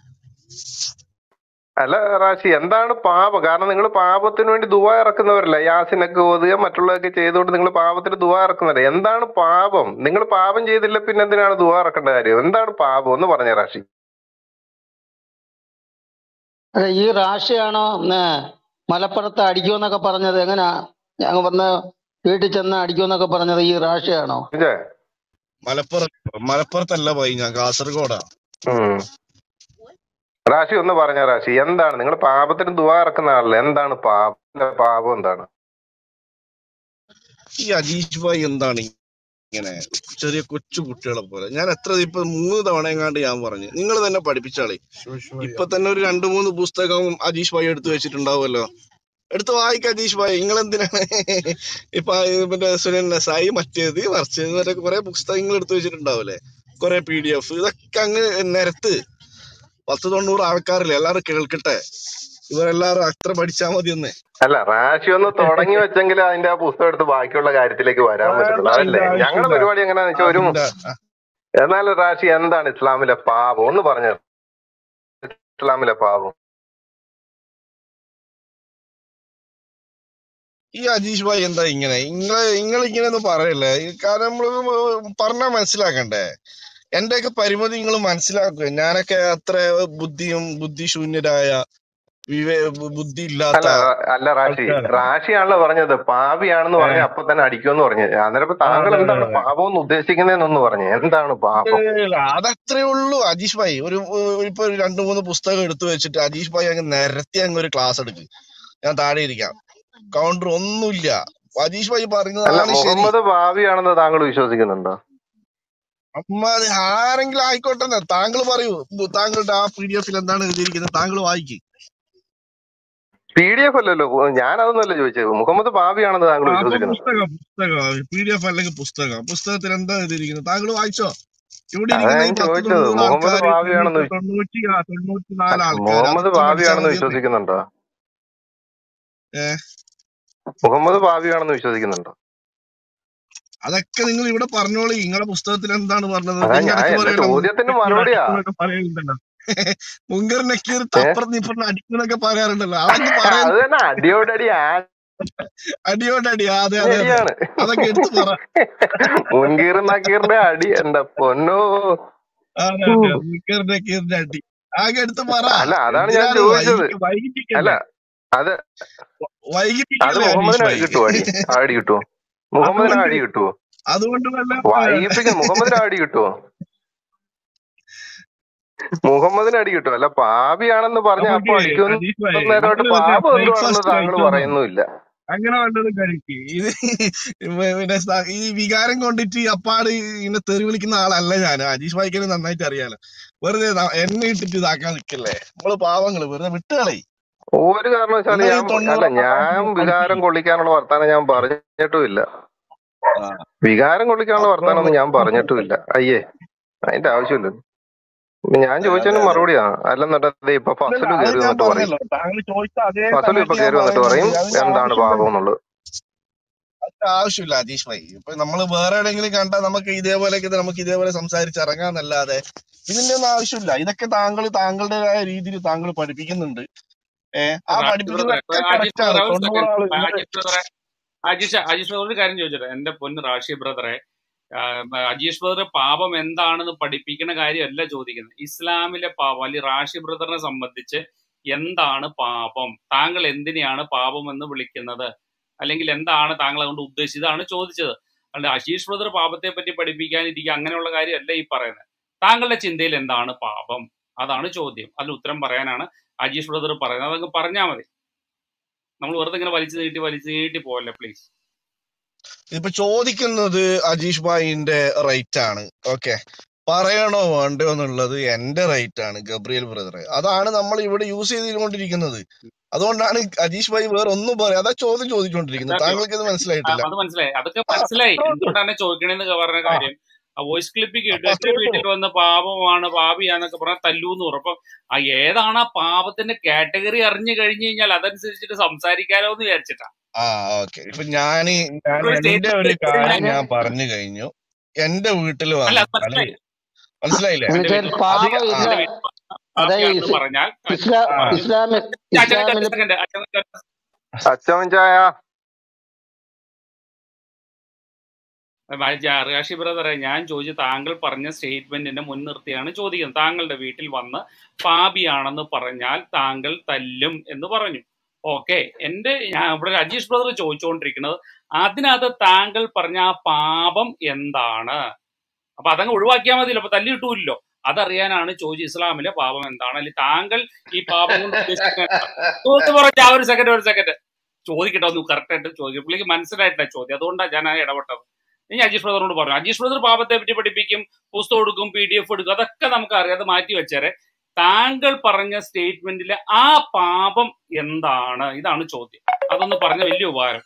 അല്ല റാഷി എന്താണ് പാപം കാരണം നിങ്ങൾ പാപത്തിന് വേണ്ടി ദുവ ഇറക്കുന്നവരല്ല യാസിനൊക്കെ ഓതുക മറ്റുള്ളതൊക്കെ ചെയ്തുകൊണ്ട് നിങ്ങൾ പാപത്തിന് ദുവ ഇറക്കുന്നവരല്ല എന്താണ് പാപം നിങ്ങൾ പാപം ചെയ്തില്ല പിന്നെ എന്തിനാണ് ദുവ ഇറക്കേണ്ട കാര്യം എന്താണ് പാപം ഒന്ന് പറഞ്ഞ റാഷി അല്ല ഈ റാഷിയാണോ ഇന്ന് മലപ്പുറത്ത് അടിക്കുമെന്നൊക്കെ പറഞ്ഞത് എങ്ങനാ ഞങ്ങൾ വന്ന് വീട്ടിൽ ചെന്ന് അടിക്കുമെന്നൊക്കെ പറഞ്ഞത് ഈ റാഷിയാണോ ഇല്ലേ? മലപ്പുറത്ത് മലപ്പുറത്തല്ല പോയി ഞാൻ കാസർഗോഡാ ഉം. റാഷി ഒന്ന് പറഞ്ഞ റാഷി എന്താണ് നിങ്ങൾ പാപത്തിന് ദുവ ഇറക്കുന്ന ആളല്ലേ എന്താണ് പാപം ഇല്ല, പാപം എന്താണ് ഈ അജീഷ് ഭായി എന്താണ് ഇങ്ങനെ ചെറിയ കൊച്ചു കുട്ടികളെ പോലെ ഞാൻ എത്ര ഇപ്പൊ മൂന്ന് തവണ എങ്ങാണ്ട് ഞാൻ പറഞ്ഞു നിങ്ങൾ തന്നെ പഠിപ്പിച്ചാളെ ഇപ്പൊ തന്നെ ഒരു രണ്ടു മൂന്ന് പുസ്തകം അജീഷ് ഭായി എടുത്തു വെച്ചിട്ടുണ്ടാവുമല്ലോ എടുത്ത് വായിക്ക അജീഷ് ഭായി നിങ്ങൾ എന്തിനാണ് ഇപ്പൊ ആ മറ്റേ സുനിൽ നസായി മറ്റേത് മറിച്ചത് മറ്റേ കുറെ പുസ്തകങ്ങൾ എടുത്തു വെച്ചിട്ടുണ്ടാവില്ലേ കുറെ പി ഡി എഫ് ഇതൊക്കെ അങ്ങ് നിരത്ത് പത്ത് തൊണ്ണൂറ് ആൾക്കാരില്ലേ എല്ലാരും കേൾക്കട്ടെ ഇവരെല്ലാരും അത്ര പഠിച്ചാ മതി എന്ന് അല്ല റാഷി ഒന്ന് തുടങ്ങി വെച്ചെങ്കിൽ അതിന്റെ ആ പുസ്തകം എടുത്ത് ബാക്കിയുള്ള കാര്യത്തിലേക്ക് വരാൻ പറ്റുള്ളൂ അതല്ലേ അതിന്റെ ഞങ്ങളുടെ ആവശ്യമില്ല പരിപാടി എങ്ങനെയാന്ന് വെച്ചാൽ ഒരു അതിന്റെ ആ, എന്നാലും റാഷി എന്താണ് ഇസ്ലാമിലെ പാപം ഒന്ന് പറഞ്ഞു ഇസ്ലാമിലെ പാപം ഈ അജീഷ് ഭായി എന്താ ഇങ്ങനെ ഇങ്ങള് നിങ്ങൾ ഇങ്ങനെ ഒന്നും പറയല്ലേ ഈ കാരണം നമ്മള് പറഞ്ഞാ മനസ്സിലാക്കണ്ടേ എന്റെയൊക്കെ പരിമിതി നിങ്ങൾ മനസ്സിലാക്കുക ഞാനൊക്കെ അത്ര ബുദ്ധിയും ബുദ്ധിശൂന്യരായ വിവേ ബുദ്ധി അല്ല ഇല്ലാത്ത അല്ല റാഷി ആൾക്കാരാ റാഷിയാണല്ലോ പറഞ്ഞത് പാപിയാണെന്ന് ഏ, പറഞ്ഞ അപ്പൊ തന്നെ അടിക്കുമെന്ന് പറഞ്ഞു അന്നേരം ഇപ്പൊ ആ, താങ്കൾ അതെ അതെ എന്താണ് അതെ പാപം എന്ന് ഉദ്ദേശിക്കുന്നതെന്നൊന്ന് പറഞ്ഞു എന്താണ് പാപം ഏ, അതത്രേ ഉള്ളൂ അജീഷ് ഭായി ഒരു ഒരു- ഇപ്പൊ ഒരു രണ്ടു മൂന്ന് പുസ്തകം എടുത്തു വെച്ചിട്ട് അജീഷ് ഭായി അങ്ങ് നിരത്തി അങ്ങ് ഒരു ക്ലാസ് എടുക്ക് ഞാൻ താഴെ ഇരിക്കാം കൗണ്ടർ ഒന്നുമില്ല അജീഷ് ഭായി അല്ല പറയുന്നതാണ് ശരി മുഹമ്മദ് പാപിയാണെന്ന് താങ്കൾ വിശ്വസിക്കുന്നുണ്ടോ അമ്മ അത് ആരെങ്കിലും ആയിക്കോട്ടെ താങ്കൾ പറയൂ ഇത് താങ്കളുടെ ആ പി ഡി എഫിൽ എന്താണ് എഴുതിയിരിക്കുന്നത് താങ്കൾ വായിക്ക് പി ഡി എഫ് അല്ലല്ലോ ഞാൻ അതൊന്നുമല്ല ചോദിച്ചത് മുഹമ്മദ് പാപിയാണെന്ന് താങ്കൾ ആ, അപ്പൊ വിശ്വസിക്കുന്നുണ്ടോ പുസ്തകം പുസ്തകം പി ഡി എഫ് അല്ലെങ്കിൽ പുസ്തകം പുസ്തകത്തിൽ എന്താ എഴുതിയിരിക്കുന്നത് താങ്കൾ വായിച്ചോ ഇവിടെ അതാ ഇരിക്കുന്ന ഞാൻ ഈ പത്ത് ചോദിച്ചത് തൊണ്ണൂറ് മുഹമ്മദ് ആൾക്കാര് പാപിയാണെന്ന് തൊണ്ണൂറ്റി വിശ്വ- തൊണ്ണൂറ്റി ആ, തൊണ്ണൂറ്റി നാല് അല്ല, ആൾക്കാർ മുഹമ്മദ് അതൊക്കെ പഠിച്ചാൽ പാപിയാണെന്ന് മതി എന്ന് വിശ്വസിക്കുന്നുണ്ടോ ഏ മുഹമ്മദ് പാപിയാണെന്ന് വിശ്വസിക്കുന്നുണ്ടോ അതൊക്കെ നിങ്ങൾ ഇവിടെ പറഞ്ഞോളി നിങ്ങളുടെ പുസ്തകത്തിൽ എന്താണ് പറഞ്ഞത് അതാ പിന്നെ ഞാൻ ഇടയ്ക്ക് എന്റെ പറയല്ലോ ചോദ്യത്തിന് മുങ്കർ മറുപടിയാ അടിക്കുന്നൊക്കെ പറയുന്നുണ്ടല്ലോ മുങ്കർ നക്കീർ ഏ തപ്പുറത്ത് ഇപ്പുറത്ത് അടിക്കുന്നൊക്കെ പറയാറുണ്ടല്ലോ അതൊക്കെ അത് പറയുന്ന തന്നെ അടിയോടടി അടിയോടടി അതെ അതെ അതെ അടിയാണ് അതൊക്കെ എടുത്ത് പറ മുൻകീർ നക്കീറിന്റെ അടി എന്റെ പൊന്നോ അതെ ഉം. അതെ മുങ്കർ നക്കീറിന്റെ അടി ആകെ എടുത്ത് പറ അല്ല അതാണ് ഞാൻ എന്തിനാണ് ചോദിച്ചത് വൈകി വൈകിപ്പിക്കല്ലേ അല്ല അത് അത് വൈകിപ്പിക്കല്ലേ അനീഷ് മുഹമ്മദിന് ഭായി കിട്ടുമോ അടി ആ അടി കിട്ടുമോ മുഹമ്മദിന് ആ അതുകൊണ്ട് അടി കിട്ടുമോ അതുകൊണ്ട് വല്ല വൈകിപ്പിക്കാൻ മുഹമ്മദിന് ആ അടി കിട്ടുമോ മുഹമ്മദിന് അടി കിട്ടുമോ അല്ല പാപിയാണെന്ന് പറഞ്ഞ അപ്പൊ നമുക്ക് അടിക്കുന്ന അനീഷ് ഭായി നേരമായിട്ട് നിങ്ങൾ പാപം എന്തുവാണെന്ന് ബ്രേക്ക്ഫാസ്റ്റ് താങ്കൾ കഴിച്ചോന്നോ പറയുന്നുമില്ല അങ്ങനെ വല്ലതും കഴിക്ക് ഇത് പിന്നെ സ- ഈ വികാരം കൊണ്ടിട്ട് ഈ അപ്പാട് ഇങ്ങനെ തെറി വിളിക്കുന്ന ആളല്ല ഞാൻ അജീഷ് ഭായിക്കനെ നന്നായിട്ട് അറിയാലോ വെറുതെ ന- എന്നെ ഇട്ടിട്ട് ഇതാക്കാൻ നിക്കല്ലേ നമ്മള് പാവങ്ങള് വെറുതെ വിട്ടുകളെ ഒരു കാരണവശാലും നിങ്ങൾ ഈ ഞാൻ അല്ല തൊണ്ണൂറ് ഞാൻ വികാരം കൊള്ളിക്കാനുള്ള വർത്താനം ഞാൻ പറഞ്ഞിട്ടുമില്ല വികാരം കൊള്ളിക്കാനുള്ള വർത്താനം ഒന്നും ഞാൻ പറഞ്ഞിട്ടുമില്ല അയ്യേ അതിന്റെ ആവശ്യമില്ല ഞാൻ ചോദിച്ചതിന് മറുപടിയാ അല്ലെന്നിട്ട് ഇപ്പൊ ഫസലു അത് കയറി ഞാൻ വന്നിട്ട് പറയും പറഞ്ഞല്ലോ താങ്കൾ ചോദിച്ച അതേ ഫസലു ഇപ്പൊ സമയത്ത് ഞാൻ കയറി വന്നിട്ട് പറയും പറയുന്നുണ്ട് അതിന്റെ എന്താണ് ആവശ്യമില്ല പാപം എന്നുള്ളത് അതിന്റെ ആവശ്യമില്ല അജീഷ് ഭായി ഇപ്പൊ നമ്മള് വേറെ എവിടെയെങ്കിലും കണ്ടാൽ നമുക്ക് ഇതേപോലെയൊക്കെ നമുക്ക് ഇതേപോലെ സംസാരിച്ച് ഇറങ്ങാന്നല്ലാതെ ഇതിന്റെ ഒന്നും ആവശ്യമില്ല ഇതൊക്കെ താങ്കൾ താങ്കളുടേതായ രീതിയിൽ താങ്കൾ പഠിപ്പിക്കുന്നുണ്ട് ഏഹ് ആ റാഷി ബ്രദറെ പഠിപ്പിക്കുന്നതൊക്കെ അജീഷ് കറക്റ്റ് ആണ് ബ്രദറെ ഒരു തൊണ്ണൂറ് ആള് സെക്കൻഡ് ഇങ്ങനെ അജീഷ് ബ്രദറെ അജീഷ് അജീഷ് ബ്രദർ ഒരു കാര്യം ചോദിച്ചോട്ടെ എന്റെ പൊന്ന് റാഷി ബ്രദറെ ആ, അജീഷ് ബ്രദർ പാപം എന്താണെന്ന് പഠിപ്പിക്കുന്ന കാര്യമല്ല ചോദിക്കുന്നത് ഇസ്ലാമിലെ പാപം അല്ലെങ്കിൽ റാഷി ബ്രദറിനെ സംബന്ധിച്ച് എന്താണ് പാപം താങ്കൾ എന്തിനെയാണ് പാപം എന്ന് വിളിക്കുന്നത് അല്ലെങ്കിൽ എന്താണ് താങ്കൾ അതുകൊണ്ട് ഉദ്ദേശിച്ചത് ഇതാണ് ചോദിച്ചത് അല്ലാണ്ട് അജീഷ് ബ്രദർ പാപത്തെ പറ്റി പഠിപ്പിക്കാനിരിക്കുക അങ്ങനെയുള്ള കാര്യമല്ല ഈ പറയുന്നത് താങ്കളുടെ ചിന്തയിൽ എന്താണ് പാപം അതാണ് ചോദ്യം അതിന് ഉത്തരം പറയാനാണ് അജീഷ് ബ്രദർ പറയുന്നത് അതങ്ങ് പറഞ്ഞാൽ മതി നമ്മൾ വെറുതെ ഇങ്ങനെ വലിച്ചു നീട്ടി വലിച്ചു നീട്ടി പോവല്ലേ പ്ലീസ് ഇപ്പൊ ചോദിക്കുന്നത് അജീഷ് ഭായിന്റെ റൈറ്റ് ആണ് ഓക്കെ പറയണോ വേണ്ടോ എന്നുള്ളത് എന്റെ റൈറ്റ് ആണ് ഗബ്രിയൽ ബ്രദറെ അതാണ് നമ്മൾ ഇവിടെ യൂസ് ചെയ്തുകൊണ്ടിരിക്കുന്നത് അതുകൊണ്ടാണ് അജീഷ് ഭായി വേറെ ഒന്നും പറയാം അതാ ചോദ്യം ചോദിച്ചുകൊണ്ടിരിക്കുന്നത് താങ്കൾക്ക് ഇത് മനസ്സിലായിട്ടില്ല അത് മനസ്സിലായി അതൊക്കെ ആ, മനസ്സിലായി അത്രേ ഉള്ളൂ. എന്തുകൊണ്ടാണ് ചോദിക്കണേന്ന് പറഞ്ഞ ആ കാര്യം ആ വോയിസ് ക്ലിപ്പ് കേട്ടു അപ്പൊ എന്റെ അത്രേ ഉള്ളൂ വീട്ടിൽ വന്ന് പാപമാണ് പാപിയാന്നൊക്കെ പറഞ്ഞാൽ തല്ലൂന്ന് പറയും അപ്പൊ ആ ഏതാണ് ആ പാപത്തിന്റെ കാറ്റഗറി അറിഞ്ഞു കഴിഞ്ഞു കഴിഞ്ഞാൽ അതനുസരിച്ചിട്ട് സംസാരിക്കാലോ എന്ന് വിചാരിച്ചിട്ടാ ആ ഓക്കെ ഇപ്പൊ ഞാന് ഞാൻ ഒരു എന്റെ ഒരു സ്റ്റേറ്റ്മെന്റ് കാര്യം അതിന് ഞാൻ പറഞ്ഞു കഴിഞ്ഞു എന്റെ വീട്ടിൽ അല്ല അത് വന്നാൽ മനസ്സിലായി മനസ്സിലായില്ലേ എന്റെ എന്നുവെച്ചാൽ വീട്ടിൽ അത് പാപം ആ ഇല്ല എന്റെ വീട്ടിൽ അതെ പാപിയാണെന്ന് ഇസ് പറഞ്ഞാൽ ഇസ്ലാ ആ ഇസ്ലാമിൽ അച്ഛൻ ഇസ്ലാമിൽ സെക്കൻഡ് അച്ഛൻ അച്ചവൻ ചായ റാഷി ബ്രദറെ ഞാൻ ചോദിച്ചു താങ്കൾ പറഞ്ഞ സ്റ്റേറ്റ്മെന്റിനെ മുൻനിർത്തിയാണ് ചോദിക്കുന്നത് താങ്കളുടെ വീട്ടിൽ വന്ന് പാപിയാണെന്ന് പറഞ്ഞാൽ താങ്കൾ തല്ലും എന്ന് പറഞ്ഞു ഓക്കെ എന്റെ ഞാൻ ഇവിടെ രജീഷ് ബ്രദർ ചോദിച്ചുകൊണ്ടിരിക്കുന്നത് അതിനകത്ത് താങ്കൾ പറഞ്ഞ ആ പാപം എന്താണ് അപ്പൊ അതങ്ങ് ഒഴിവാക്കിയാൽ മതിയല്ലോ അപ്പൊ തല്ലി കിട്ടൂല്ലോ അതറിയാനാണ് ചോദിച്ചു ഇസ്ലാമിലെ പാപം എന്താണ് അല്ലെങ്കിൽ താങ്കൾ ഈ പാപം കൊണ്ട് ഉദ്ദേശിക്കുന്നത് എന്താണ്? സുഹൃത്ത് പറഞ്ഞ ആ ഒരു സെക്കൻഡ് ഒരു സെക്കൻഡ് ചോദിക്കട്ടെ ഒന്ന് കറക്റ്റ് ആയിട്ട് ചോദിക്കും പുള്ളിക്ക് മനസ്സിലായിട്ടില്ല ചോദ്യം അതുകൊണ്ടാണ് ഞാൻ ആ ഇടപെട്ടത് ഇനി അജീഷ് ബ്രദറിനോട് പറഞ്ഞു അജീഷ് ബ്രദർ പാപത്തെ പറ്റി പഠിപ്പിക്കും പുസ്തകം എടുക്കും പി ഡി എഫ് എടുക്കും അതൊക്കെ നമുക്ക് അറിയാം അത് മാറ്റി വെച്ചേരെ താങ്കൾ പറഞ്ഞ സ്റ്റേറ്റ്മെന്റിലെ ആ പാപം എന്താണ് ഇതാണ് ചോദ്യം അതൊന്ന് പറഞ്ഞ വലിയ ഉപകാരം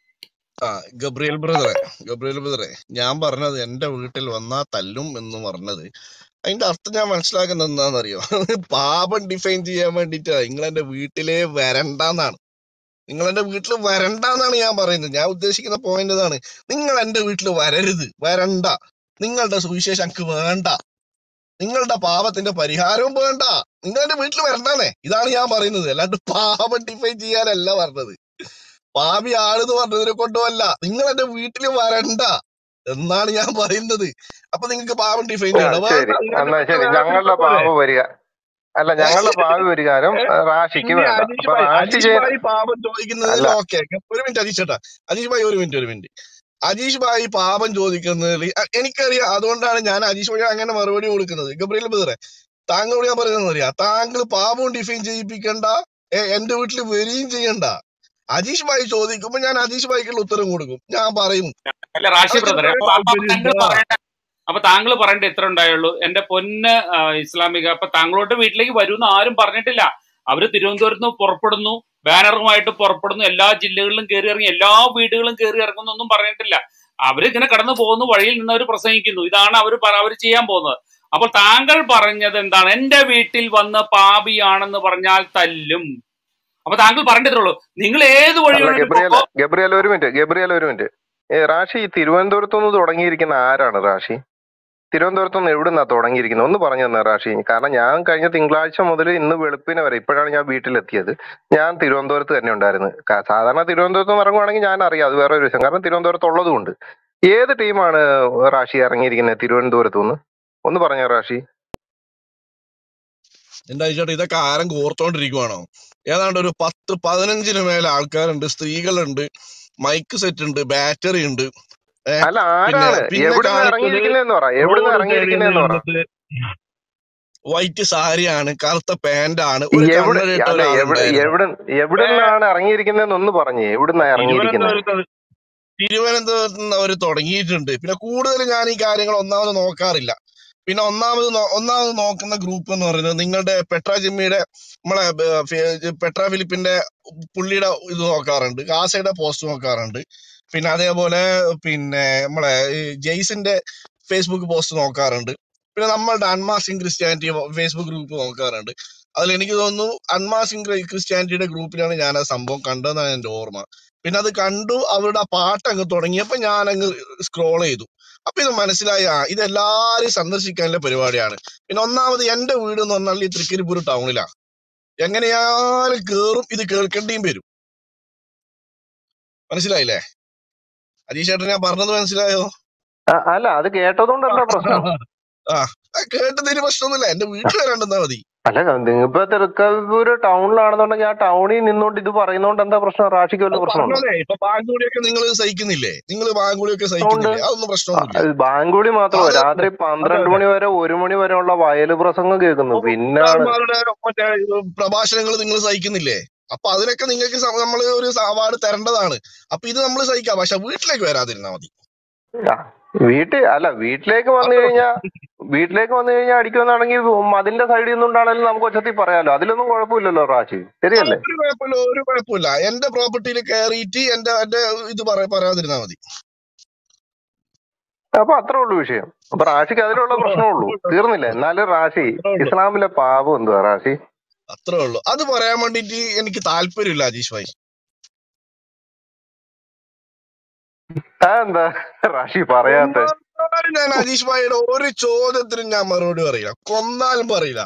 ആ ഗബ്രിയൽ ബ്രദറെ ഗബ്രിയൽ ബ്രദറെ ഞാൻ പറഞ്ഞത് എന്റെ വീട്ടിൽ വന്നാ തല്ലും എന്ന് പറഞ്ഞത് അതിന്റെ അർത്ഥം ഞാൻ മനസ്സിലാക്കുന്നത് എന്താണെന്നറിയോ പാപം ഡിഫൈൻ ചെയ്യാൻ വേണ്ടിട്ടാ നിങ്ങൾ എന്റെ വീട്ടിലേ വരണ്ടെന്നാണ് നിങ്ങൾ എന്റെ വീട്ടിൽ വരണ്ടെന്നാണ് ഞാൻ പറയുന്നത് ഞാൻ ഉദ്ദേശിക്കുന്ന പോയിന്റ് ഇതാണ് നിങ്ങൾ എന്റെ വീട്ടിൽ വരരുത് വരണ്ട നിങ്ങളുടെ സുവിശേഷം എനിക്ക് വേണ്ട നിങ്ങളുടെ പാപത്തിന്റെ പരിഹാരവും വേണ്ട നിങ്ങൾ എന്റെ വീട്ടിൽ വരണ്ടാന്നേ ഇതാണ് ഞാൻ പറയുന്നത് അല്ലാണ്ട് പാപം ഡിഫൈൻ ചെയ്യാനല്ല പറഞ്ഞത് പാപി ആളെന്ന് പറഞ്ഞതിനെ കൊണ്ടുമല്ല നിങ്ങൾ എന്റെ വീട്ടിൽ വരണ്ട എന്നാണ് ഞാൻ പറയുന്നത് അപ്പൊ നിങ്ങൾക്ക് പാപം ഡിഫൈൻ ആ, ചെയ്യണം ശരി വേണ്ട എന്നാ നിങ്ങൾക്ക് ശരി വേറെ ഞങ്ങളുടെ പോലെ പാപ വരിക അല്ല ഞങ്ങളുടെ പാപ പരിഹാരം ആ, റാഷിക്ക് പിന്നെ വേണ്ട അജീഷ് അപ്പൊ ഭായി റാഷി അജീഷ് ചെയ്യുന്ന ഭായി പാപം ചോദിക്കുന്നതിൽ അല്ല ഓക്കെ ഒരു മിനിറ്റ് അജീഷ് ചേട്ടാ അജീഷ് ഭായി ഒരു മിനിറ്റ് ഒരു മിനിറ്റ് അജീഷ് ഭായി പാപം ചോദിക്കുന്നതിൽ അ- എനിക്കറിയാം അതുകൊണ്ടാണ് ഞാൻ അജീഷ് ഭായി അങ്ങനെ മറുപടി കൊടുക്കുന്നത് ഗബ്രിയൽ ബദറെ താങ്കളോട് ഞാൻ പറയുന്നത് അറിയാം താങ്കൾ പാപം ഡിഫൈൻ ചെയ്യിപ്പിക്കണ്ട എ- എന്റെ വീട്ടിൽ വരികയും ചെയ്യണ്ട അജീഷ് ഭായി ചോദിക്കുമ്പോ ഞാൻ അജീഷ് ഭായിക്കുള്ള ഉത്തരം കൊടുക്കും ഞാൻ പറയും അല്ല റാഷി അതൊക്കെ ബ്രദറെ പറയാൻ അപ്പൊ അപ്പൊ താല്പര്യമില്ല താങ്കൾ പറയേണ്ട അപ്പൊ താങ്കൾ പറയേണ്ട എത്ര ഉണ്ടായുള്ളൂ എന്റെ പൊന്ന് ആ, ഇസ്ലാമിക അപ്പൊ താങ്കളോട്ട് വീട്ടിലേക്ക് വരുമെന്ന് ആരും പറഞ്ഞിട്ടില്ല അവര് തിരുവനന്തപുരത്ത് നിന്ന് പുറപ്പെടുന്നു ബാനറുമായിട്ട് പുറപ്പെടുന്നു എല്ലാ ജില്ലകളിലും കയറി ഇറങ്ങി എല്ലാ വീടുകളും കയറി ഇറങ്ങുന്നു ഒന്നും പറഞ്ഞിട്ടില്ല അവര് ഇങ്ങനെ കടന്നു പോകുന്നു വഴിയിൽ നിന്ന് അവർ പ്രസംഗിക്കുന്നു ഇതാണ് അവർ അവർ ചെയ്യാൻ പോകുന്നത് അപ്പോൾ താങ്കൾ പറഞ്ഞത് എന്താണ് എന്റെ വീട്ടിൽ വന്ന് പാപിയാണെന്ന് പറഞ്ഞാൽ തല്ലും അപ്പൊ താങ്കൾ പറഞ്ഞിട്ടുള്ളൂ നിങ്ങൾ ഏത് വഴി അല്ല വേണമെങ്കിലും ഗബ്രിയൽ പൊക്കോ ഗബ്രിയൽ ഒരു മിനിറ്റ് ഗബ്രിയൽ ഒരു മിനിറ്റ് ഏ, റാഷി ഈ തിരുവനന്തപുരത്ത് നിന്ന് തുടങ്ങിയിരിക്കുന്ന ആരാണ് റാഷി തിരുവനന്തപുരത്ത് നിന്ന് എവിടുന്നാ തുടങ്ങിയിരിക്കുന്നത് ഒന്ന് പറഞ്ഞു തന്നെ റാഷി കാരണം ഞാൻ കഴിഞ്ഞ തിങ്കളാഴ്ച മുതൽ ഇന്ന് വെളുപ്പിന് വരെ ഇപ്പോഴാണ് ഞാൻ വീട്ടിലെത്തിയത് ഞാൻ തിരുവനന്തപുരത്ത് തന്നെ ഉണ്ടായിരുന്നു ക- സാധാരണ തിരുവനന്തപുരത്ത് നിന്ന് ഇറങ്ങുവാണെങ്കിൽ ഞാൻ അറിയാം അത് വേറെ ഒരു വിഷയം കാരണം തിരുവനന്തപുരത്ത് ഉള്ളതുകൊണ്ട് ഏത് ടീമാണ് റാഷി ഇറങ്ങിയിരിക്കുന്നത് തിരുവനന്തപുരത്ത് നിന്ന് ഒന്ന് പറഞ്ഞോ റാഷി എന്റെ അയച്ചോട്ടെ ഇതൊക്കെ ആരും കോർത്തോണ്ടിരിക്കുവാണോ ഏതാണ്ട് ഒരു പത്ത് പതിനഞ്ചിന് മേലെ ആൾക്കാരുണ്ട് സ്ത്രീകളുണ്ട് മൈക്ക് സെറ്റ് ഉണ്ട് ബാറ്ററി ഉണ്ട് ഏ അല്ല പിന്നെ ആരാണ് പിന്നെ എവിടുന്ന് കാണിച്ചത് ഇറങ്ങിയിരിക്കുന്നതെന്ന് പറ എവിടുന്ന് റോഡ് സൈഡിൽ ഇറങ്ങിയിരിക്കുന്നതെന്ന് പറ നിന്നിട്ട് വൈറ്റ് സാരിയാണ് കറുത്ത പാന്റ് ആണ് ഒരു എവിടെ കണ്ണടയിട്ട അല്ല എവിടെ ഒരാളുണ്ടായിരുന്നു എവിടെ ഏ എവിടുന്നാണ് ഇറങ്ങിയിരിക്കുന്നതെന്ന് ഒന്ന് പറഞ്ഞേ എവിടുന്നാ ഇറങ്ങിയിരിക്കുന്നത് തിരുവനന്തപുരത്ത് തിരുവനന്തപുരത്ത് നിന്ന് അവർ തുടങ്ങിയിട്ടുണ്ട് പിന്നെ കൂടുതൽ ഞാൻ ഈ കാര്യങ്ങൾ ഒന്നാമത് നോക്കാറില്ല പിന്നെ ഒന്നാമത് നോ- ഒന്നാമത് നോക്കുന്ന ഗ്രൂപ്പ് എന്ന് പറയുന്നത് നിങ്ങളുടെ പെട്ര ജിമ്മിയുടെ നമ്മളെ ബ- ഫെ- പെട്ര ഫിലിപ്പിന്റെ പുള്ളിയുടെ ഇത് നോക്കാറുണ്ട് കാസയുടെ പോസ്റ്റ് നോക്കാറുണ്ട് പിന്നെ അതേപോലെ പിന്നെ നമ്മളെ ഈ ജെയ്സിന്റെ ഫേസ്ബുക്ക് പോസ്റ്റ് നോക്കാറുണ്ട് പിന്നെ നമ്മളുടെ അൺമാസിംഗ് ക്രിസ്ത്യാനിറ്റി ഫേസ്ബുക്ക് ഗ്രൂപ്പ് നോക്കാറുണ്ട് അതിൽ എനിക്ക് തോന്നുന്നു അൺമാസിംഗ് ക്രിസ്ത്യാനിറ്റിയുടെ ഗ്രൂപ്പിലാണ് ഞാൻ ആ സംഭവം കണ്ടതെന്നാണ് എന്റെ ഓർമ്മ പിന്നെ അത് കണ്ടു അവരുടെ ആ പാട്ട് അങ്ങ് തുടങ്ങിയപ്പോ ഞാൻ അങ്ങ് സ്ക്രോൾ ചെയ്തു അപ്പൊ ഇത് മനസ്സിലായി ആ ഇത് എല്ലാരും സന്ദർശിക്കാനുള്ള പരിപാടിയാണ് പിന്നെ ഒന്നാമത് എന്റെ വീട് എന്ന് പറഞ്ഞാൽ ഈ തൃക്കരിപ്പൂർ ടൗണിലാ എങ്ങനെയാലും കേറും ഇത് കേൾക്കേണ്ടിയും വരും മനസ്സിലായില്ലേ അജീഷ് ചേട്ടൻ ഞാൻ പറഞ്ഞത് മനസ്സിലായോ ആ, അല്ല അത് കേട്ടതുകൊണ്ടല്ല പ്രശ്നം ആ ആ, കേട്ടതിന് പ്രശ്നമൊന്നുമില്ല എന്റെ വീട്ടിൽ വരണ്ടെന്നാ മതി അല്ല നിങ്ങളിപ്പോ തൃക്കരിപ്പൂര് ടൗണിലാണെന്നുണ്ടെങ്കിൽ ആ ടൗണിൽ നിന്നോണ്ട് ഇത് പറയുന്നോണ്ട് എന്താ പ്രശ്നം റാഷിക്ക് വല്ല അത് പ്രശ്നമുണ്ടോ പറഞ്ഞതേ ഇപ്പൊ ബാങ്കുളിയൊക്കെ നിങ്ങൾ സഹിക്കുന്നില്ലേ നിങ്ങൾ ബാങ്കുളിയൊക്കെ ഉണ്ട് സഹിക്കുന്നില്ലേ അതൊന്നും പ്രശ്നമൊന്നുമില്ല ബാങ്കുളി മാത്രമോ അത് രാത്രി അതെ പന്ത്രണ്ട് അതെ മണി വരെ ഒരു മണി വരെ ഉള്ള വയല് പ്രസംഗം കേൾക്കുന്നു പിന്നാണ് ഉസ്താദ്മാരുടെ മറ്റേ പ്രഭാഷണങ്ങൾ നിങ്ങൾ സഹിക്കുന്നില്ലേ അപ്പൊ അതിനൊക്കെ നിങ്ങൾക്ക് നമ്മൾ ഒരു അവാർഡ് തരേണ്ടതാണ് അപ്പൊ ഇത് നമ്മൾ സഹിക്കാം പക്ഷെ വീട്ടിലേക്ക് വരാതിരുന്നാ മതി ആ, വീട്ടിൽ അല്ല വീട്ടിലേക്ക് വന്നു അത്ര കഴിഞ്ഞാൽ വീട്ടിലേക്ക് വന്നു കഴിഞ്ഞാൽ അടിക്കുമെന്നാണെങ്കിൽ മതിലിന്റെ സൈഡിൽ നിന്നുണ്ടാണെങ്കിലും നമുക്ക് ഒച്ചത്തിൽ പറയാലോ അതിലൊന്നും കുഴപ്പമില്ലല്ലോ റാഷി ശരിയല്ലേ ഒരു കുഴപ്പമില്ല ഒരു കുഴപ്പമില്ല എന്റെ പ്രോപ്പർട്ടിയിൽ കയറിയിട്ട് എന്റെ എന്റെ ഇത് പറ പറയാതിരുന്നാ മതി അപ്പൊ അത്രേ ഉള്ളൂ വിഷയം അപ്പൊ റാഷിക്ക് അതിലുള്ള പ്രശ്നമുള്ളൂ തീർന്നില്ല എന്നാലും റാഷി അത്രേ ഉള്ളൂ ഇസ്ലാമിലെ പാപം എന്തുവാ റാഷി അത്രേ ഉള്ളൂ അത് പറയാൻ വേണ്ടിട്ട് എനിക്ക് താല്പര്യമില്ല അജീഷ് ഭായി ആ എന്താ റാഷി പറയാത്ത കൊന്നാലും ഞാൻ അജീഷ് ഭായിയുടെ ഒരു ചോദ്യത്തിനും ഞാൻ മറുപടി പറയില്ല കൊന്നാലും പറയില്ല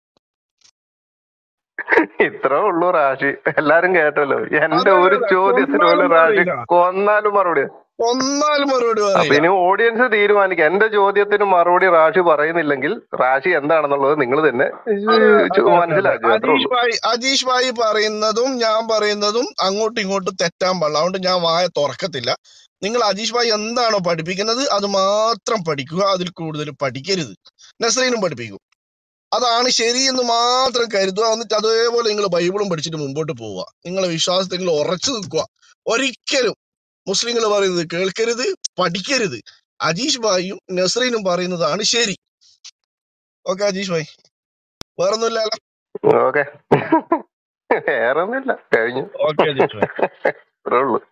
ഇത്രേ ഉള്ളൂ റാഷി എല്ലാരും കേട്ടല്ലോ എന്റെ അതെ ഒരു അതെ ചോദ്യത്തിന് പോലും കൊന്നാലും റാഷി പറയില്ല കൊന്നാലും മറുപടി കൊന്നാലും മറുപടി അപ്പൊ പറയില്ല ഇനി ഓഡിയൻസ് തീരുമാനിക്കാം എന്റെ ചോദ്യത്തിന് മറുപടി റാഷി പറയുന്നില്ലെങ്കിൽ റാഷി എന്താണെന്നുള്ളത് നിങ്ങൾ തന്നെ അതെ ചു- അതെ അതെ അതെ മനസ്സിലാക്കുക അത്രേ അജീഷ് ഉള്ളൂ ഭായി അജീഷ് ഭായി പറയുന്നതും ഞാൻ പറയുന്നതും അങ്ങോട്ടും ഇങ്ങോട്ടും തെറ്റാൻ പാടില്ല അതുകൊണ്ട് ഞാൻ വായ തുറക്കത്തില്ല നിങ്ങൾ അജീഷ് ഭായി എന്താണോ പഠിപ്പിക്കുന്നത് അത് മാത്രം പഠിക്കുക അതിൽ കൂടുതൽ പഠിക്കരുത് നസ്രീനും പഠിപ്പിക്കും അതാണ് ശരിയെന്ന് മാത്രം കരുതുക എന്നിട്ട് അതേപോലെ നിങ്ങൾ ബൈബിളും പഠിച്ചിട്ട് മുമ്പോട്ട് പോവുക നിങ്ങളെ വിശ്വാസത്തിൽ നിങ്ങൾ ഉറച്ചു നിൽക്കുക ഒരിക്കലും മുസ്ലിങ്ങൾ പറയുന്നത് കേൾക്കരുത് പഠിക്കരുത് അജീഷ് ഭായിയും നസ്രീനും പറയുന്നതാണ് ശരി ഓക്കെ അജീഷ് ഭായി വേറൊന്നുമില്ലല്ലോ ഓക്കെ വേറെ ഒന്നുമില്ല കഴിഞ്ഞു ഓക്കെ അജീഷ് ഭായി അത്രേ ഉള്ളൂ